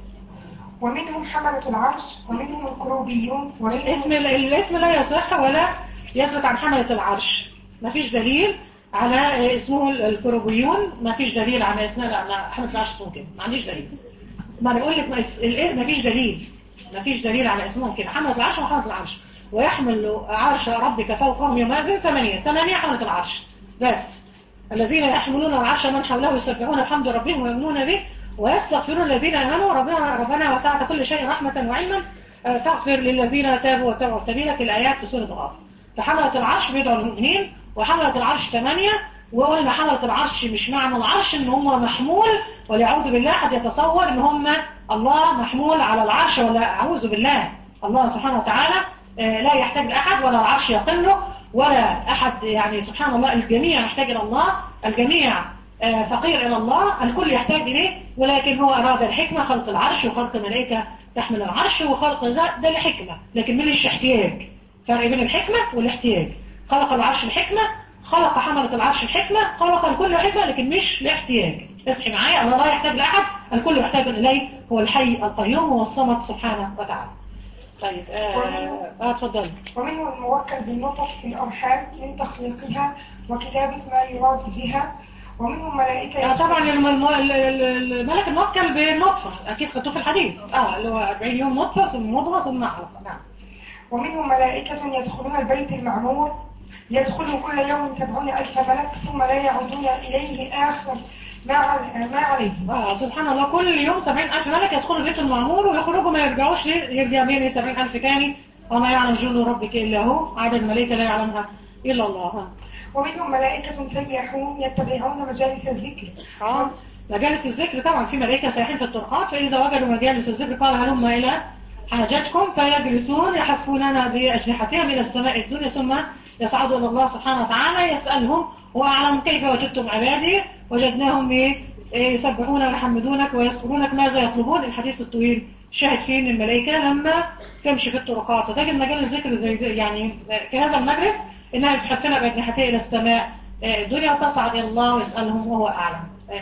ومنهم حملة العرش ومنهم الكروبيون ومنهم الاسم الاسم لا يصح ولا يثبت عن حملة العرش ما فيش دليل على اسمه الكروبيون ما فيش دليل على اسمه على حملة العرش اسمه كده ما عنديش دليل ما انا بقول لك ما اس- ال- ما فيش دليل ما فيش دليل على اسمهم كده حملة العرش وحملة العرش ويحمل عرش ربك فوقهم يومئذ ثمانية ثمانية حملة العرش بس الذين يحملون العرش من حوله يسبحون بحمد ربهم ويؤمنون به ويستغفرون الذين امنوا ربنا ربنا وسعت كل شيء رحمة وعلما آه، فاغفر للذين تابوا واتبعوا سبيلك الآيات في سورة غافر فحملة العرش بيدعوا المؤمنين وحملة العرش ثمانية وقلنا حملة العرش مش معنى العرش ان هم محمول وليعوذ بالله حد يتصور ان هم الله محمول على العرش ولا اعوذ بالله الله سبحانه وتعالى آه، لا يحتاج لأحد ولا العرش يقله ولا أحد يعني سبحان الله الجميع يحتاج إلى الله الجميع آه، فقير إلى الله الكل يحتاج إليه ولكن هو أراد الحكمة خلق العرش وخلق ملائكة تحمل العرش وخلق ذا ده لحكمة لكن ملش احتياج فرق بين الحكمة والاحتياج خلق العرش الحكمة خلق حملة العرش الحكمة خلق الكل حكمة لكن مش لاحتياج اصحي معايا الله لا يحتاج لأحد الكل يحتاج إليه هو الحي القيوم هو الصمد سبحانه وتعالى طيب اه آه، اتفضل ومنهم الموكل بالنطق في الأرحام من تخليقها وكتابة ما يراد بها ومنهم ملائكة آه طبعا الم- الم- ال- ال- الملك الموكل بالنطفة اكيد خدتوه في الحديث اه اللي هو 40 يوم نطفة ثم مضغة ثم علقة نعم ومنهم ملائكة يدخلون البيت المعمور يدخلوا كل يوم سبعون ألف ملك ثم لا يعودون إليه آخر ما عل- ما عليه اه سبحان الله كل يوم 70000 ملك يدخلوا البيت المعمور ويخرجوا ما يرجعوش ليه؟ يرجع بين 70000 تاني وما يعلم جند ربك الا هو عدد الملائكة لا يعلمها الا الله آه. ومنهم ملائكة سياحون يتبعون مجالس الذكر اه مجالس الذكر طبعا في ملائكة سايحين في الطرقات فإذا وجدوا مجالس الذكر قال هلم إلى حاجتكم فيجلسون يحفوننا بأجنحتهم إلى السماء الدنيا ثم يصعدوا إلى الله سبحانه وتعالى يسألهم وأعلم كيف وجدتم عبادي وجدناهم إيه؟ إيه يسبحون ويحمدونك ويذكرونك ماذا يطلبون الحديث الطويل شاهد فيه إن الملائكة لما تمشي في الطرقات وتجد مجال الذكر زي يعني كهذا المجلس إنها بتحفنا بأجنحتها إلى السماء الدنيا وتصعد إلى الله ويسألهم وهو أعلم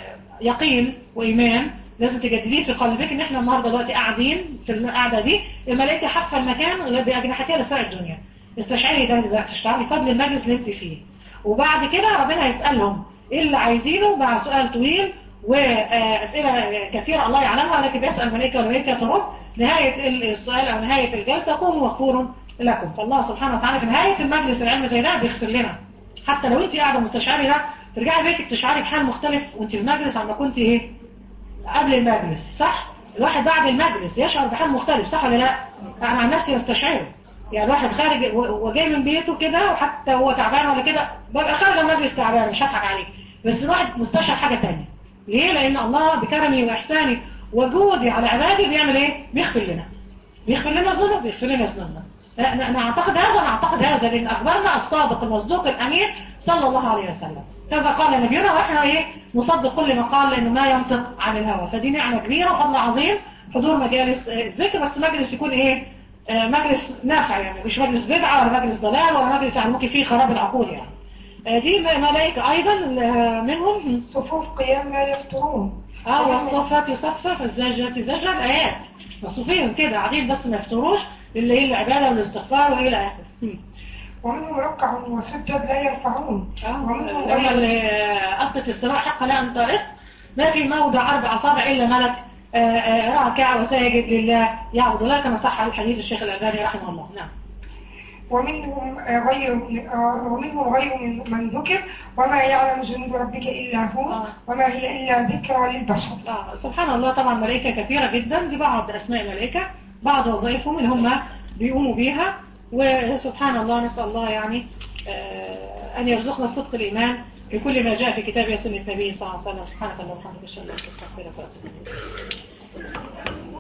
يقين وإيمان لازم تجدديه في قلبك إن إحنا النهاردة دلوقتي قاعدين في القعدة دي الملائكة حافة المكان بأجنحتها لسماء الدنيا استشعري ده دلوقتي اشتغلي فضل المجلس اللي انت فيه وبعد كده ربنا هيسألهم ايه اللي عايزينه مع سؤال طويل وأسئلة كثيرة الله يعلمها لكن بيسأل الملائكة والملائكة ترد نهاية السؤال أو نهاية الجلسة قوموا مغفور لكم فالله سبحانه وتعالى في نهاية المجلس العلم زي ده بيغفر لنا حتى لو انت قاعدة مستشعري ده ترجعي بيتك تشعري بحال مختلف وانت في المجلس عما كنت ايه قبل المجلس صح الواحد بعد المجلس يشعر بحال مختلف صح ولا لا انا عن نفسي بستشعره يعني الواحد خارج وجاي من بيته كده وحتى هو تعبان ولا كده ببقى خارج المجلس تعبان مش هضحك عليه بس الواحد مستشعر حاجة تانية ليه لان الله بكرمه واحسانه وجودي على عبادي بيعمل ايه بيغفر لنا بيغفر لنا ذنوبنا بيغفر لنا ذنوبنا انا أنا اعتقد هذا انا اعتقد هذا لان اخبرنا الصادق المصدوق الامين صلى الله عليه وسلم كذا قال نبينا واحنا ايه نصدق كل ما قال لانه ما ينطق عن الهوى فدي نعمه كبيره وفضل عظيم حضور مجالس الذكر بس مجلس يكون ايه آه مجلس نافع يعني مش مجلس بدعه ولا مجلس ضلال ولا مجلس يعني ممكن فيه خراب العقول يعني آه دي ملائكه ايضا منهم صفوف قيام لا يفترون اه والصفات يصفى فالزاجات زجر ايات مصفوفين كده قاعدين بس ما يفتروش اللي هي العباده والاستغفار والى اخره ومنهم ركع وسجد لا يرفعون ومنهم لما غير اللي قطة الصراع حق لها أن طائق ما في موضع أربع أصابع إلا ملك آه، آه، راكع وساجد لله يعبد الله كما صح الحديث الشيخ الألباني رحمه الله نعم ومنهم غير ومنهم غير من من ذكر وما يعلم جنود ربك إلا هو آه. وما هي إلا ذكرى للبشر آه سبحان الله طبعا ملائكة كثيرة جدا دي بعض أسماء ملائكة بعض وظائفهم اللي هم بيقوموا بيها وسبحان الله نسأل الله يعني آه أن يرزقنا صدق الإيمان بكل ما جاء في كتاب وسنة النبي صلى الله عليه وسلم سبحانك اللهم وبحمدك أشهد أن لا إله إلا أنت أستغفرك وأتوب إليك